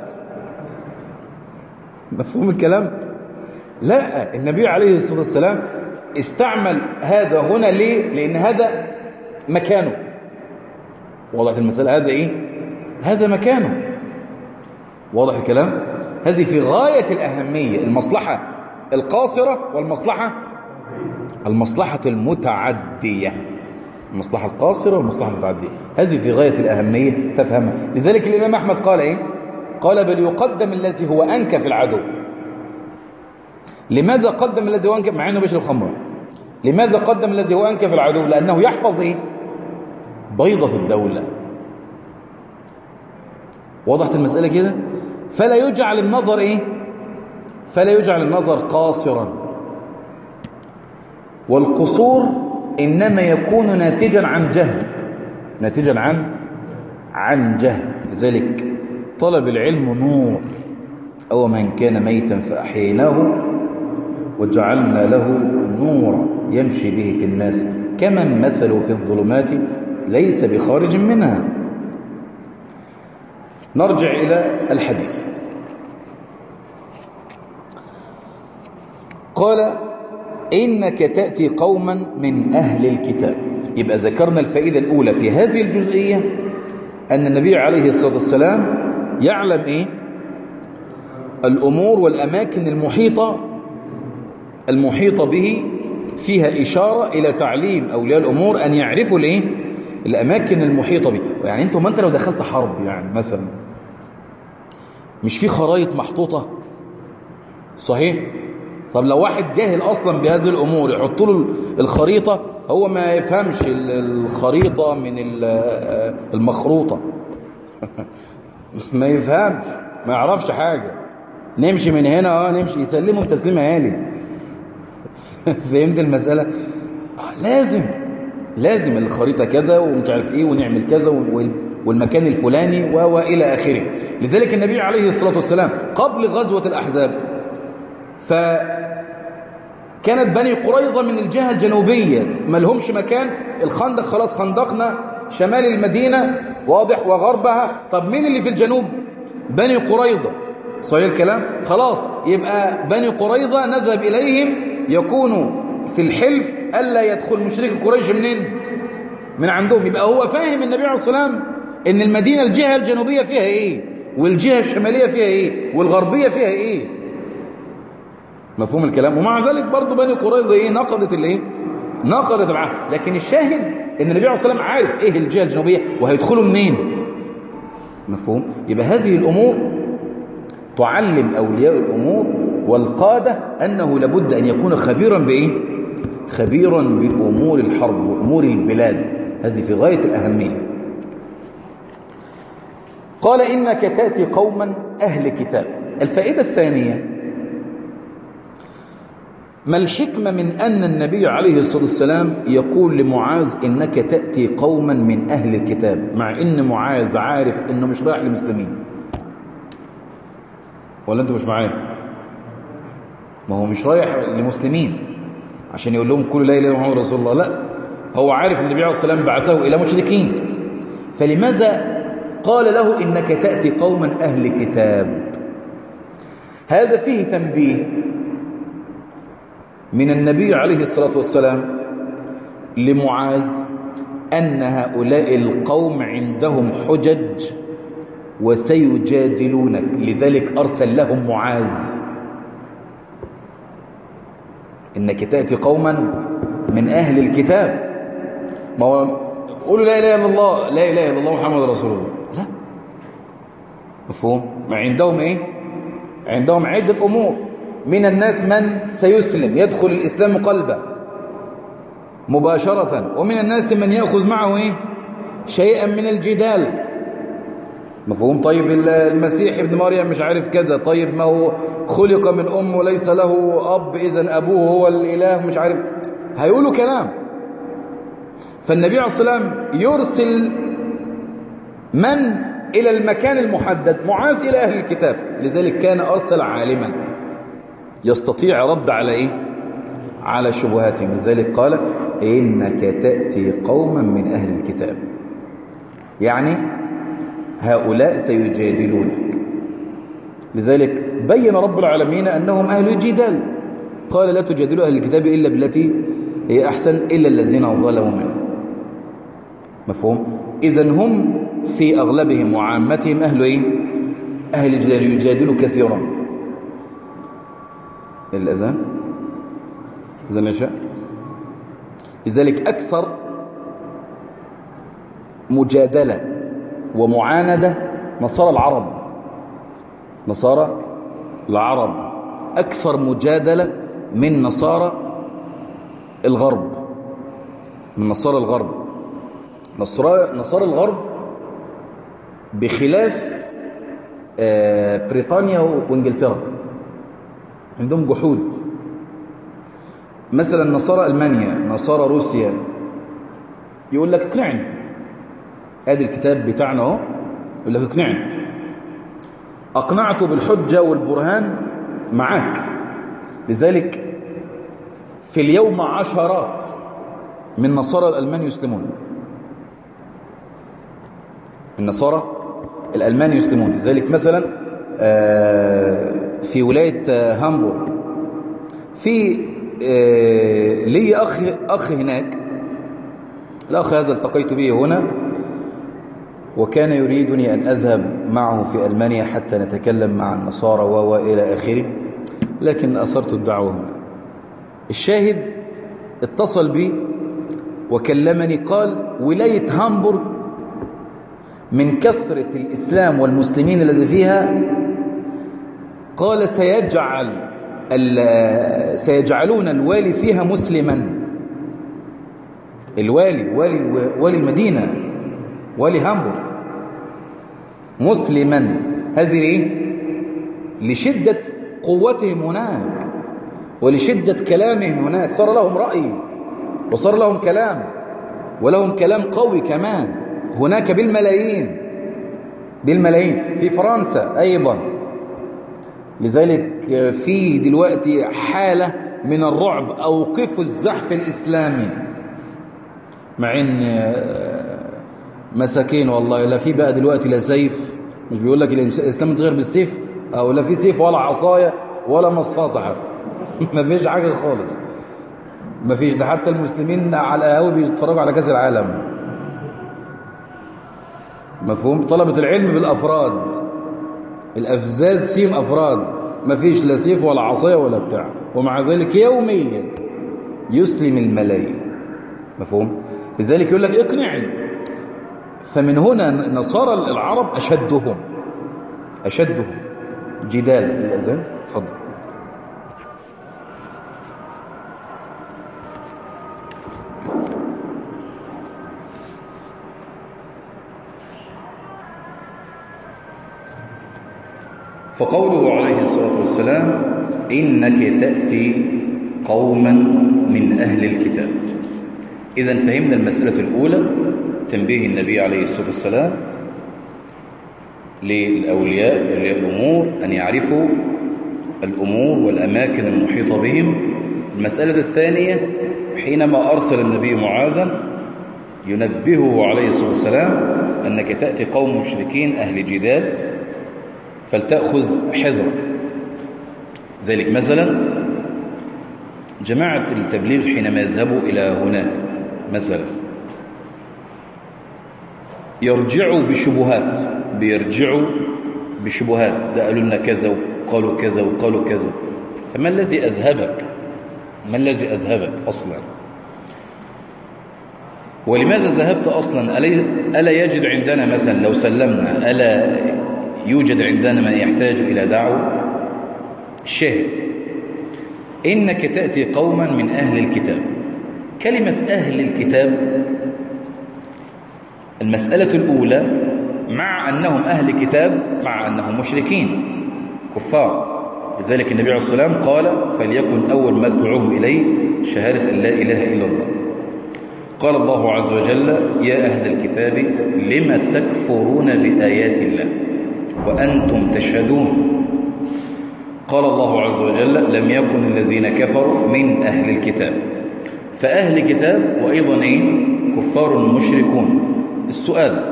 مفهوم الكلام لا النبي عليه الصلاه والسلام استعمل هذا هنا ليه لان هذا مكانه وضحت المساله هذا ايه هذا مكانه واضح الكلام هذه في غايه الاهميه المصلحه القاصره والمصلحه المصلحة المتعدية المصلحة القاصرة والمصلحة المتعدية هذه في غاية الأهمية تفهمها لذلك الإمام أحمد قال إيه قال بل يقدم الذي هو أنكى في العدو لماذا قدم الذي هو أنكى مع أنه بيشرب خمرة لماذا قدم الذي هو أنكى في العدو لأنه يحفظ إيه بيضة الدولة وضحت المسألة كده فلا يجعل النظر إيه فلا يجعل النظر قاصرا والقصور إنما يكون ناتجا عن جهل ناتجا عن عن جهل لذلك طلب العلم نور أو من كان ميتا فأحييناه وجعلنا له نورا يمشي به في الناس كمن مثله في الظلمات ليس بخارج منها نرجع إلى الحديث قال إنك تأتي قوما من أهل الكتاب يبقى ذكرنا الفائدة الأولى في هذه الجزئية أن النبي عليه الصلاة والسلام يعلم إيه الأمور والأماكن المحيطة المحيطة به فيها إشارة إلى تعليم أولياء الأمور أن يعرفوا الإيه الأماكن المحيطة به يعني أنتم ما أنت لو دخلت حرب يعني مثلا مش في خرايط محطوطة صحيح طب لو واحد جاهل اصلا بهذه الامور يحط له الخريطه هو ما يفهمش الخريطه من المخروطه ما يفهمش ما يعرفش حاجه نمشي من هنا اه نمشي يسلمهم تسليمه عالي فهمت المساله آه لازم لازم الخريطه كذا ومش عارف ايه ونعمل كذا والمكان الفلاني والى اخره لذلك النبي عليه الصلاه والسلام قبل غزوه الاحزاب ف كانت بني قريظة من الجهة الجنوبية ما لهمش مكان الخندق خلاص خندقنا شمال المدينة واضح وغربها طب مين اللي في الجنوب بني قريظة صحيح الكلام خلاص يبقى بني قريظة نذهب إليهم يكونوا في الحلف ألا يدخل مشرك قريش منين من عندهم يبقى هو فاهم النبي عليه الصلاة والسلام ان المدينة الجهة الجنوبية فيها ايه والجهة الشمالية فيها ايه والغربية فيها ايه مفهوم الكلام ومع ذلك برضه بني قريظه ايه نقضت الايه نقضت العهد لكن الشاهد ان النبي عليه الصلاه والسلام عارف ايه الجهه الجنوبيه وهيدخلوا منين مفهوم يبقى هذه الامور تعلم اولياء الامور والقاده انه لابد ان يكون خبيرا بايه خبيرا بامور الحرب وامور البلاد هذه في غايه الاهميه قال انك تاتي قوما اهل كتاب الفائده الثانيه ما الحكمة من أن النبي عليه الصلاة والسلام يقول لمعاذ إنك تأتي قوما من أهل الكتاب مع إن معاذ عارف إنه مش رايح لمسلمين ولا أنتوا مش معايا ما هو مش رايح لمسلمين عشان يقول لهم كل لا إله إلا محمد رسول الله لا هو عارف ان النبي عليه الصلاة والسلام بعثه إلى مشركين فلماذا قال له إنك تأتي قوما أهل كتاب هذا فيه تنبيه من النبي عليه الصلاة والسلام لمعاذ أن هؤلاء القوم عندهم حجج وسيجادلونك لذلك أرسل لهم معاذ إنك تأتي قوما من أهل الكتاب ما هو قولوا لا إله إلا الله لا إله إلا الله محمد رسول الله لا مفهوم ما عندهم إيه عندهم عدة أمور من الناس من سيسلم يدخل الإسلام قلبه مباشرة ومن الناس من يأخذ معه إيه؟ شيئا من الجدال مفهوم طيب المسيح ابن مريم مش عارف كذا طيب ما هو خلق من أم وليس له أب إذا أبوه هو الإله مش عارف هيقولوا كلام فالنبي عليه الصلاة والسلام يرسل من إلى المكان المحدد معاذ إلى أهل الكتاب لذلك كان أرسل عالما يستطيع رد على إيه على شبهاتهم لذلك قال إنك تأتي قوما من أهل الكتاب يعني هؤلاء سيجادلونك لذلك بين رب العالمين أنهم أهل الجدال قال لا تجادلوا أهل الكتاب إلا بالتي هي أحسن إلا الذين ظلموا منهم مفهوم إذا هم في أغلبهم وعامتهم أهل إيه أهل الجدال يجادلوا كثيرا الأذان أذان العشاء لذلك أكثر مجادلة ومعاندة نصارى العرب نصارى العرب أكثر مجادلة من نصارى الغرب من نصارى الغرب نصارى, نصارى الغرب بخلاف بريطانيا وانجلترا عندهم جحود مثلا نصارى ألمانيا نصارى روسيا يقول لك اقنعني ادي الكتاب بتاعنا اهو يقول لك اقنعني اقنعته بالحجة والبرهان معاك لذلك في اليوم عشرات من نصارى الألمان يسلمون النصارى الألمان يسلمون لذلك مثلا في ولاية هامبورغ في لي أخ, أخ هناك الأخ هذا التقيت به هنا وكان يريدني أن أذهب معه في ألمانيا حتى نتكلم مع النصارى وإلى آخره لكن أصرت الدعوة هنا الشاهد اتصل بي وكلمني قال ولاية هامبورغ من كثرة الإسلام والمسلمين الذي فيها قال سيجعل سيجعلون الوالي فيها مسلما الوالي والي والي المدينة والي هامبورغ مسلما هذه ايه لشدة قوتهم هناك ولشدة كلامهم هناك صار لهم رأي وصار لهم كلام ولهم كلام قوي كمان هناك بالملايين بالملايين في فرنسا أيضا لذلك في دلوقتي حالة من الرعب أوقفوا الزحف الإسلامي مع ان مساكين والله لا في بقى دلوقتي لا سيف مش بيقول لك الإسلام غير بالسيف أو لا في سيف ولا عصاية ولا مصاصة حتى ما فيش حاجة خالص ما فيش ده حتى المسلمين على قهوه بيتفرجوا على كأس العالم مفهوم طلبة العلم بالأفراد الأفزاز سيم أفراد ما فيش لا سيف ولا عصاية ولا بتاع ومع ذلك يوميا يسلم الملايين مفهوم لذلك يقول لك اقنعني فمن هنا نصارى العرب أشدهم أشدهم جدال الأذان تفضل فقوله عليه الصلاة والسلام إنك تأتي قوما من أهل الكتاب إذا فهمنا المسألة الأولى تنبيه النبي عليه الصلاة والسلام للأولياء أولياء الأمور أن يعرفوا الأمور والأماكن المحيطة بهم المسألة الثانية حينما أرسل النبي معاذا ينبهه عليه الصلاة والسلام أنك تأتي قوم مشركين أهل جدال فلتأخذ حذر ذلك مثلا جماعة التبليغ حينما يذهبوا إلى هناك مثلا يرجعوا بشبهات بيرجعوا بشبهات ده قالوا لنا كذا وقالوا كذا وقالوا كذا فما الذي أذهبك ما الذي أذهبك أصلا ولماذا ذهبت أصلا ألا يجد عندنا مثلا لو سلمنا ألا يوجد عندنا من يحتاج إلى دعوة الشاهد إنك تأتي قوما من أهل الكتاب كلمة أهل الكتاب المسألة الأولى مع أنهم أهل كتاب مع أنهم مشركين كفار لذلك النبي عليه الصلاة والسلام قال فليكن أول ما تدعوهم إليه شهادة أن لا إله إلا الله قال الله عز وجل يا أهل الكتاب لم تكفرون بآيات الله وأنتم تشهدون قال الله عز وجل لم يكن الذين كفروا من أهل الكتاب فأهل كتاب وأيضا إيه؟ كفار مشركون السؤال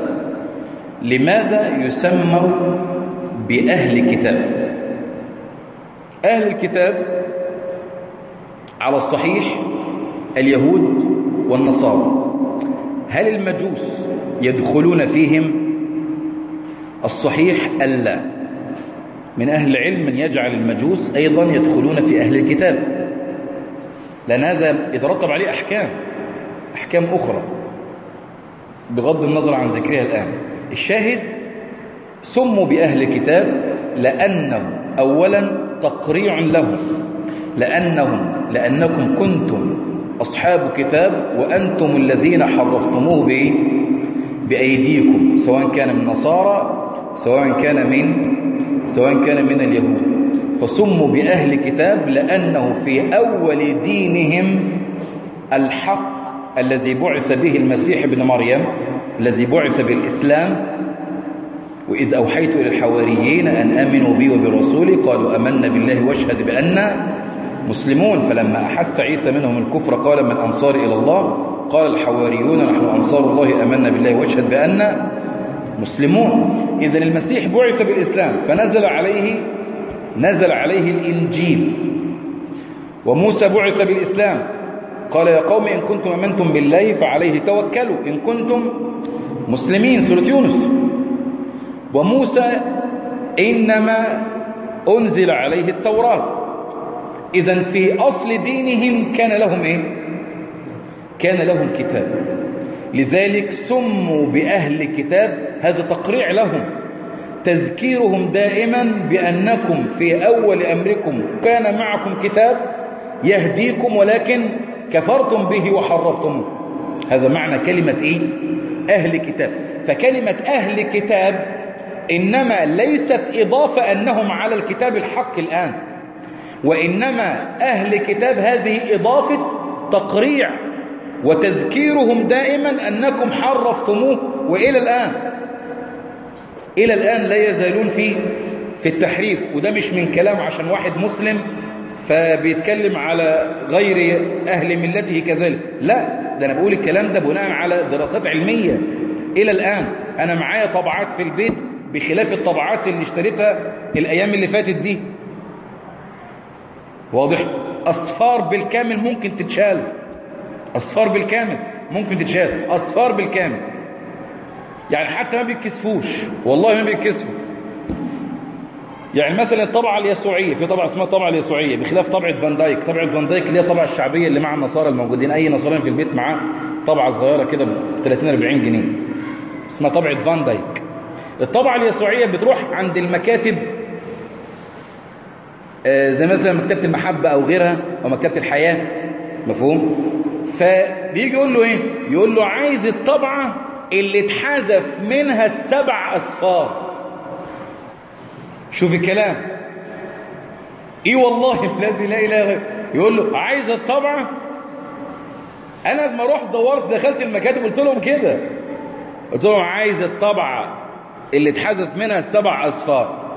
لماذا يسموا بأهل كتاب أهل الكتاب على الصحيح اليهود والنصارى هل المجوس يدخلون فيهم الصحيح ألا من أهل العلم من يجعل المجوس أيضا يدخلون في أهل الكتاب لأن هذا يترتب عليه أحكام أحكام أخرى بغض النظر عن ذكرها الآن الشاهد سموا بأهل الكتاب لأنه أولا تقريع لهم لأنهم لأنكم كنتم أصحاب كتاب وأنتم الذين حرفتموه بإيه؟ بأيديكم سواء كان من نصارى سواء كان من سواء كان من اليهود فسموا بأهل كتاب لأنه في أول دينهم الحق الذي بعث به المسيح ابن مريم الذي بعث بالإسلام وإذ أوحيت إلى الحواريين أن آمنوا بي وبرسولي قالوا أمنا بالله واشهد بأن مسلمون فلما أحس عيسى منهم الكفر قال من أنصار إلى الله قال الحواريون نحن أنصار الله أمنا بالله واشهد بأن مسلمون إذا المسيح بعث بالإسلام فنزل عليه نزل عليه الإنجيل وموسى بعث بالإسلام قال يا قوم إن كنتم أمنتم بالله فعليه توكلوا إن كنتم مسلمين سورة يونس وموسى إنما أنزل عليه التوراة إذا في أصل دينهم كان لهم إيه؟ كان لهم كتاب لذلك سموا بأهل كتاب هذا تقريع لهم تذكيرهم دائما بأنكم في أول أمركم كان معكم كتاب يهديكم ولكن كفرتم به وحرفتموه هذا معنى كلمة إيه؟ أهل كتاب فكلمة أهل كتاب إنما ليست إضافة أنهم على الكتاب الحق الآن وإنما أهل كتاب هذه إضافة تقريع وتذكيرهم دائما أنكم حرفتموه وإلى الآن إلى الآن لا يزالون في في التحريف وده مش من كلام عشان واحد مسلم فبيتكلم على غير أهل ملته كذلك لا ده أنا بقول الكلام ده بناء على دراسات علمية إلى الآن أنا معايا طبعات في البيت بخلاف الطبعات اللي اشتريتها الأيام اللي فاتت دي واضح أصفار بالكامل ممكن تتشال أصفار بالكامل ممكن تتشال أصفار بالكامل يعني حتى ما بيتكسفوش والله ما بيتكسفوا يعني مثلا الطبعة اليسوعية في طبعة اسمها الطبعة اليسوعية بخلاف طبعة فان دايك طبعة فان دايك اللي هي الطبعة الشعبية اللي مع النصارى الموجودين أي نصراني في البيت معاه طبعة صغيرة كده ب 30 40 جنيه اسمها طبعة فان دايك الطبعة اليسوعية بتروح عند المكاتب آه زي مثلا مكتبة المحبة أو غيرها أو مكتبة الحياة مفهوم فبيجي يقول له إيه يقول له عايز الطبعة اللي اتحذف منها السبع أصفار شوف الكلام ايه والله الذي لا اله غيره يقول له عايز الطبعه انا لما رحت دورت دخلت المكاتب قلت لهم كده قلت لهم عايز الطبعه اللي اتحذف منها السبع اصفار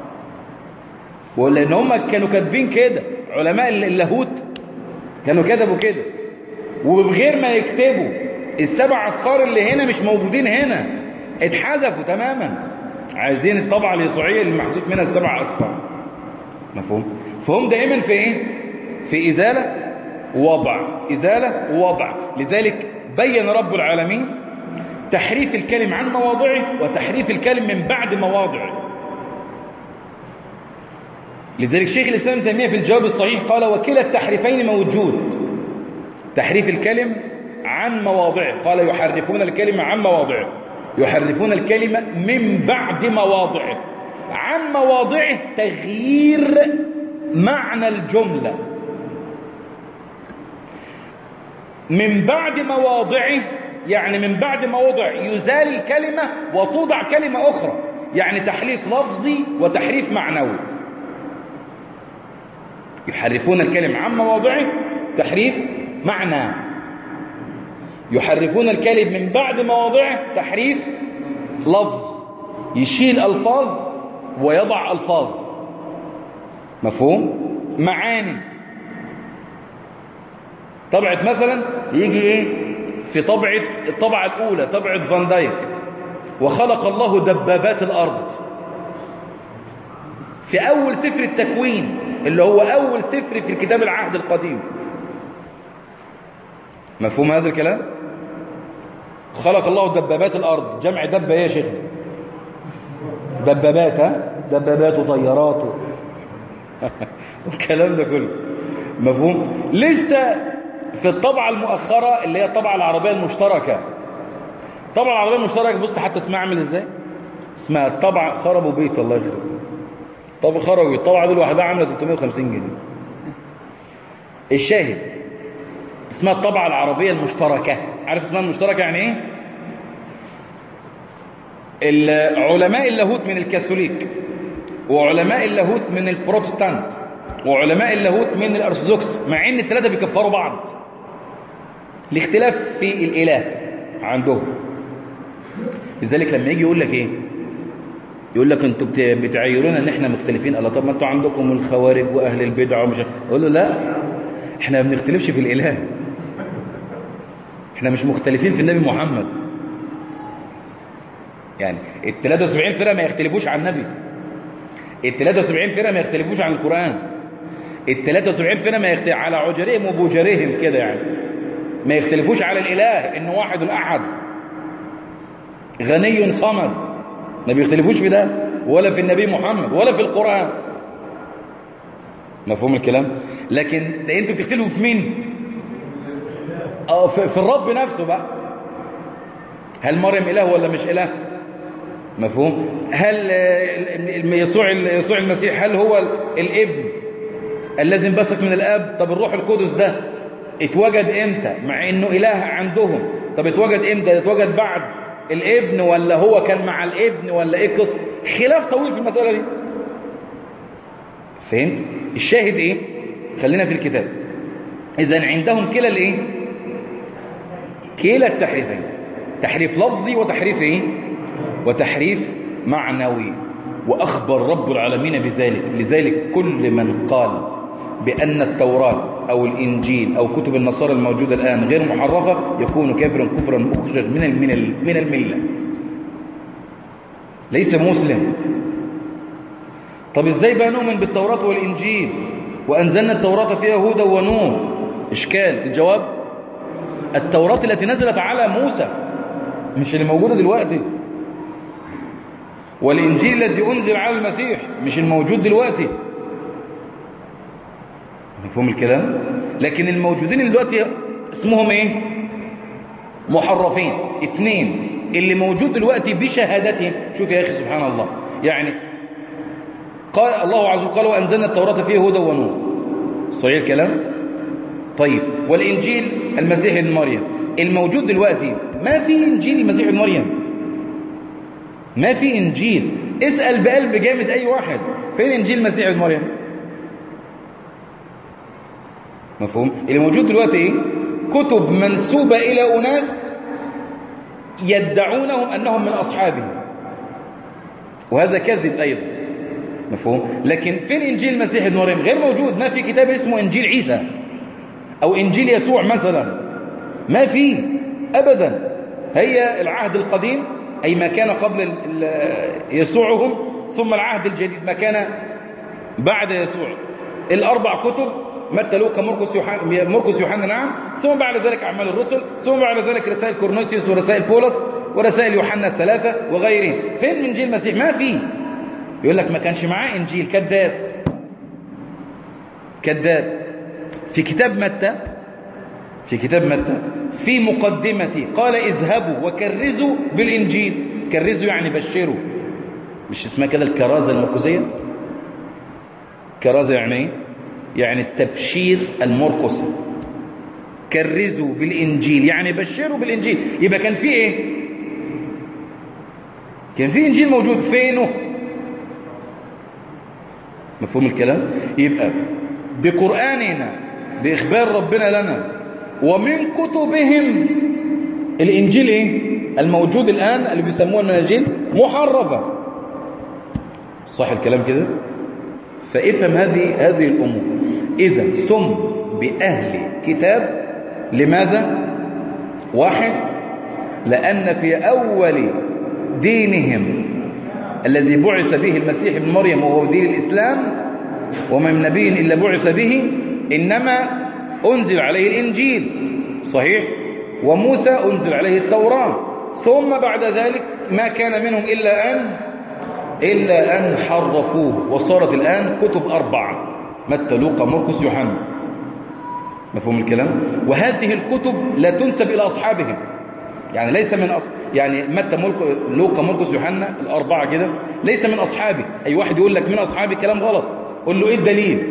ولان هم كانوا كاتبين كده علماء اللاهوت كانوا كتبوا كده وبغير ما يكتبوا السبع اصفار اللي هنا مش موجودين هنا اتحذفوا تماما عايزين الطبعة اليسوعية اللي محذوف منها السبع أصفار مفهوم فهم دائما في إيه في إزالة ووضع إزالة ووضع لذلك بين رب العالمين تحريف الكلم عن مواضعه وتحريف الكلم من بعد مواضعه لذلك شيخ الإسلام تيمية في الجواب الصحيح قال وكلا التحريفين موجود تحريف الكلم عن مواضعه قال يحرفون الكلمة عن مواضعه يحرفون الكلمة من بعد مواضعه عن مواضعه تغيير معنى الجملة من بعد مواضعه يعني من بعد ما وضع يزال الكلمة وتوضع كلمة أخرى يعني تحريف لفظي وتحريف معنوي يحرفون الكلم عن مواضعه تحريف معنى يحرفون الكلم من بعد مواضعه تحريف لفظ يشيل ألفاظ ويضع ألفاظ مفهوم معاني طبعة مثلا يجي ايه في طبعة الطبعة الأولى طبعة فان دايك وخلق الله دبابات الأرض في أول سفر التكوين اللي هو أول سفر في الكتاب العهد القديم مفهوم هذا الكلام خلق الله دبابات الأرض جمع دبة يا شيخ دبابات ها دبابات وطيارات و... والكلام ده كله مفهوم لسه في الطبعة المؤخرة اللي هي الطبعة العربية المشتركة الطبعة العربية المشتركة بص حتى اسمها عامل ازاي اسمها الطبعة خربوا بيت الله يخرب طب خرجوا الطبعة دي لوحدها عاملة 350 جنيه الشاهد اسمها الطبعة العربية المشتركة عارف اسمها المشتركة يعني ايه علماء اللاهوت من الكاثوليك وعلماء اللاهوت من البروتستانت وعلماء اللاهوت من الارثوذكس مع ان الثلاثه بيكفروا بعض الاختلاف في الاله عندهم لذلك لما يجي يقول لك ايه يقول لك انتوا بتعيرونا ان احنا مختلفين الله طب ما انتوا عندكم الخوارج واهل البدع ومش اقول له لا احنا ما بنختلفش في الاله احنا مش مختلفين في النبي محمد يعني ال 73 فرقه ما يختلفوش عن النبي ال 73 فرقه ما يختلفوش عن القران ال 73 فرقه ما يختلف على عجرهم وبوجرهم كده يعني ما يختلفوش على الاله انه واحد الاحد غني صمد ما بيختلفوش في ده ولا في النبي محمد ولا في القرآن مفهوم الكلام لكن ده انتوا بتختلفوا في مين اه في الرب نفسه بقى هل مريم اله ولا مش اله مفهوم هل يسوع يسوع المسيح هل هو الابن الذي انبثق من الاب طب الروح القدس ده اتوجد امتى مع انه اله عندهم طب اتوجد امتى اتوجد بعد الابن ولا هو كان مع الابن ولا ايه القصه خلاف طويل في المساله دي فهمت الشاهد ايه خلينا في الكتاب اذا عندهم كلا الايه كلا التحريفين تحريف لفظي وتحريف ايه وتحريف معنوي واخبر رب العالمين بذلك لذلك كل من قال بان التوراه او الانجيل او كتب النصارى الموجوده الان غير محرفه يكون كافرا كفرا مخرج من من من المله ليس مسلم طب ازاي بقى نؤمن بالتوراه والانجيل وانزلنا التوراه فيها هدى ونور اشكال الجواب التوراه التي نزلت على موسى مش اللي موجوده دلوقتي والانجيل الذي انزل على المسيح مش الموجود دلوقتي مفهوم الكلام لكن الموجودين دلوقتي اسمهم ايه محرفين اتنين اللي موجود دلوقتي بشهادتهم شوف يا اخي سبحان الله يعني قال الله عز وجل قال وانزلنا التوراة فيه هدى ونور صحيح الكلام طيب والانجيل المسيح ابن مريم الموجود دلوقتي ما في انجيل المسيح ابن مريم ما في انجيل اسال بقلب جامد اي واحد فين انجيل المسيح ابن مريم مفهوم اللي موجود دلوقتي ايه كتب منسوبة إلى أناس يدعونهم أنهم من أصحابه وهذا كذب أيضا مفهوم لكن فين إنجيل المسيح ابن مريم غير موجود ما في كتاب اسمه إنجيل عيسى أو إنجيل يسوع مثلا ما في أبدا هي العهد القديم أي ما كان قبل يسوعهم ثم العهد الجديد ما كان بعد يسوع الأربع كتب متى لوقا مرقس يوحنا مرقس يوحنا نعم ثم بعد ذلك اعمال الرسل ثم بعد ذلك رسائل كورنثوس ورسائل بولس ورسائل يوحنا الثلاثه وغيرهم فين انجيل المسيح ما في يقول لك ما كانش معاه انجيل كذاب كذاب في كتاب متى في كتاب متى في مقدمتي قال اذهبوا وكرزوا بالانجيل كرزوا يعني بشروا مش اسمها كده الكرازه المركزيه كرازه يعني ايه يعني التبشير المرقسي كرزوا بالإنجيل يعني بشروا بالإنجيل يبقى كان في إيه كان في إنجيل موجود فينه مفهوم الكلام يبقى بقرآننا بإخبار ربنا لنا ومن كتبهم الإنجيل إيه الموجود الآن اللي بيسموه المناجيل محرفة صح الكلام كده فافهم هذه هذه الأمور إذا سم بأهل كتاب لماذا واحد لأن في أول دينهم الذي بعث به المسيح ابن مريم وهو دين الإسلام وما من نبي إلا بعث به إنما أنزل عليه الإنجيل صحيح وموسى أنزل عليه التوراة ثم بعد ذلك ما كان منهم إلا أن إلا أن حرفوه وصارت الآن كتب أربعة متى لوقا مرقس يوحنا مفهوم الكلام وهذه الكتب لا تنسب إلى أصحابهم يعني ليس من أص... يعني متى ملك... لوقا مرقس يوحنا الأربعة كده ليس من أصحابي أي واحد يقول لك من أصحابي كلام غلط قول له إيه الدليل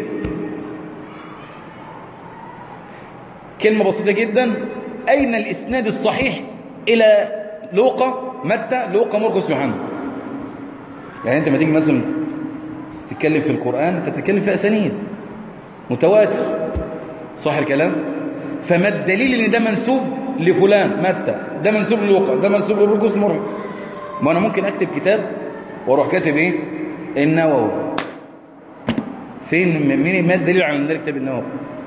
كلمة بسيطة جدا أين الإسناد الصحيح إلى لوقا متى لوقا مرقس يوحنا يعني أنت ما تيجي مثلا تتكلم في القرآن أنت بتتكلم في أسانيد متواتر صح الكلام فما الدليل ان ده منسوب لفلان متى ده منسوب للوقا ده منسوب للركوس مرة ما انا ممكن اكتب كتاب واروح كاتب ايه النووي فين مين ما الدليل على ان ده كتاب النووي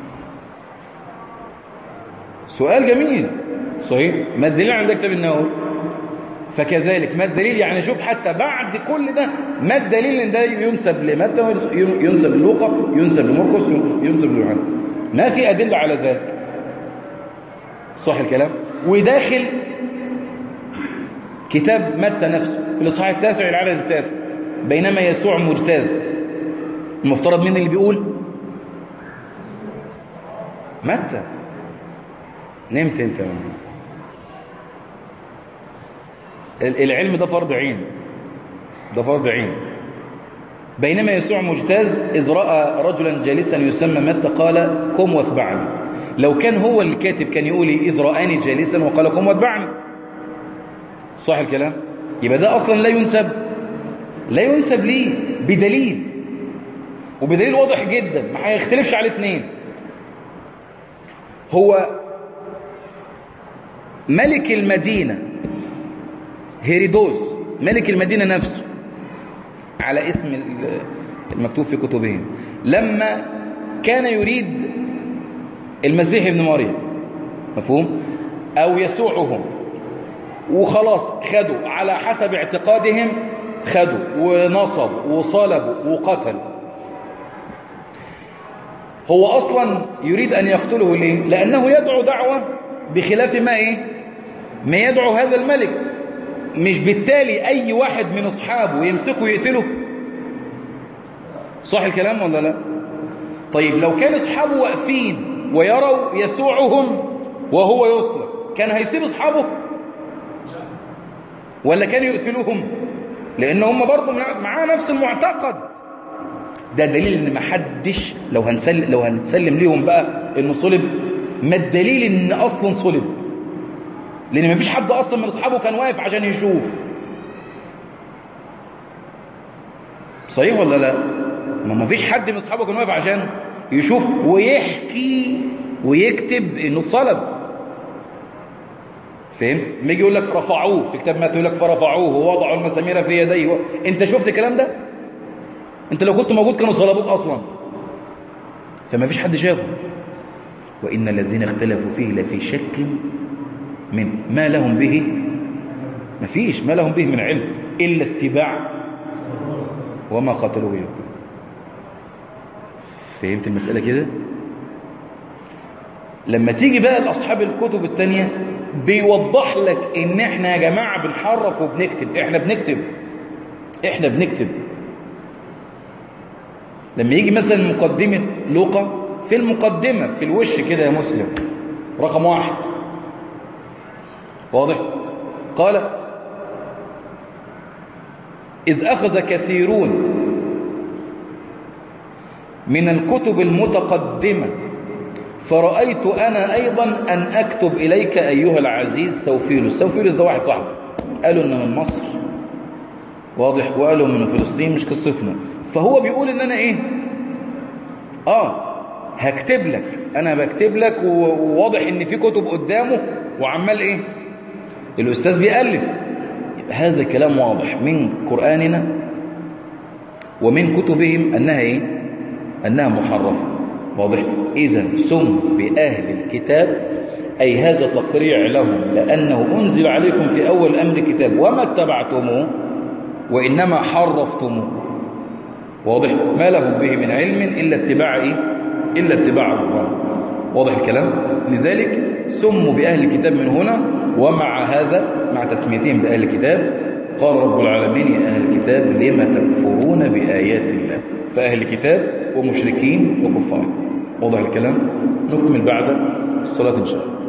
سؤال جميل صحيح ما الدليل على ان ده كتاب النووي فكذلك ما الدليل يعني شوف حتى بعد كل ده ما الدليل ان ده ينسب لمتى ينسب للوقا ينسب لمرقس ينسب ليوحنا ما في أدلة على ذلك صح الكلام وداخل كتاب متى نفسه في الإصحاح التاسع العدد التاسع بينما يسوع مجتاز المفترض مين اللي بيقول متى نمت انت من العلم ده فرض عين ده فرض عين بينما يسوع مجتاز إذ رأى رجلا جالسا يسمى متى قال قم واتبعني لو كان هو اللي كاتب كان يقول إذ رآني جالسا وقال قم واتبعني صح الكلام يبقى ده أصلا لا ينسب لا ينسب ليه بدليل وبدليل واضح جدا ما هيختلفش على اثنين هو ملك المدينة هيرودوس ملك المدينة نفسه على اسم المكتوب في كتبهم لما كان يريد المسيح ابن مريم مفهوم أو يسوعهم وخلاص خدوا على حسب اعتقادهم خدوا ونصبوا وصلبوا وقتلوا هو أصلا يريد أن يقتله ليه لأنه يدعو دعوة بخلاف ما إيه ما يدعو هذا الملك مش بالتالي أي واحد من أصحابه يمسكه يقتله صح الكلام ولا لا طيب لو كان أصحابه واقفين ويروا يسوعهم وهو يصلب كان هيسيب أصحابه ولا كانوا يقتلوهم لأن هم برضه معاه نفس المعتقد ده دليل ان ما حدش لو هنسلم لو هنسلم ليهم بقى انه صلب ما الدليل ان اصلا صلب لان ما فيش حد اصلا من اصحابه كان واقف عشان يشوف صحيح ولا لا ما ما فيش حد من اصحابه كان واقف عشان يشوف ويحكي ويكتب انه صلب فهم ما يجي يقول لك رفعوه في كتاب ما يقول لك فرفعوه ووضعوا المسامير في يديه و... انت شفت الكلام ده انت لو كنت موجود كانوا صلبوك اصلا فما فيش حد شافه وان الذين اختلفوا فيه لفي شك من ما لهم به ما فيش ما لهم به من علم الا اتباع وما قتلوه يقتلون فهمت المساله كده لما تيجي بقى لاصحاب الكتب الثانيه بيوضح لك ان احنا يا جماعه بنحرف وبنكتب احنا بنكتب احنا بنكتب لما يجي مثلا مقدمة لوقا في المقدمة في الوش كده يا مسلم رقم واحد واضح قال إذ أخذ كثيرون من الكتب المتقدمة فرأيت أنا أيضا أن أكتب إليك أيها العزيز سوفيلوس سوفيلوس ده واحد صاحبي قالوا إنه من مصر واضح وقالوا من فلسطين مش قصتنا فهو بيقول إن أنا إيه آه هكتب لك أنا بكتب لك وواضح إن في كتب قدامه وعمال إيه الأستاذ بيألف هذا كلام واضح من قرآننا ومن كتبهم أنها إيه أنها محرفة واضح إذا سم بأهل الكتاب أي هذا تقريع لهم لأنه أنزل عليكم في أول أمر كتاب وما اتبعتموه وإنما حرفتموه واضح ما لهم به من علم إلا اتباع إيه؟ إلا اتباع الظن واضح الكلام لذلك سموا بأهل الكتاب من هنا ومع هذا مع تسميتهم بأهل الكتاب قال رب العالمين يا أهل الكتاب لما تكفرون بآيات الله فأهل الكتاب ومشركين وكفار واضح الكلام نكمل بعد الصلاة إن شاء الله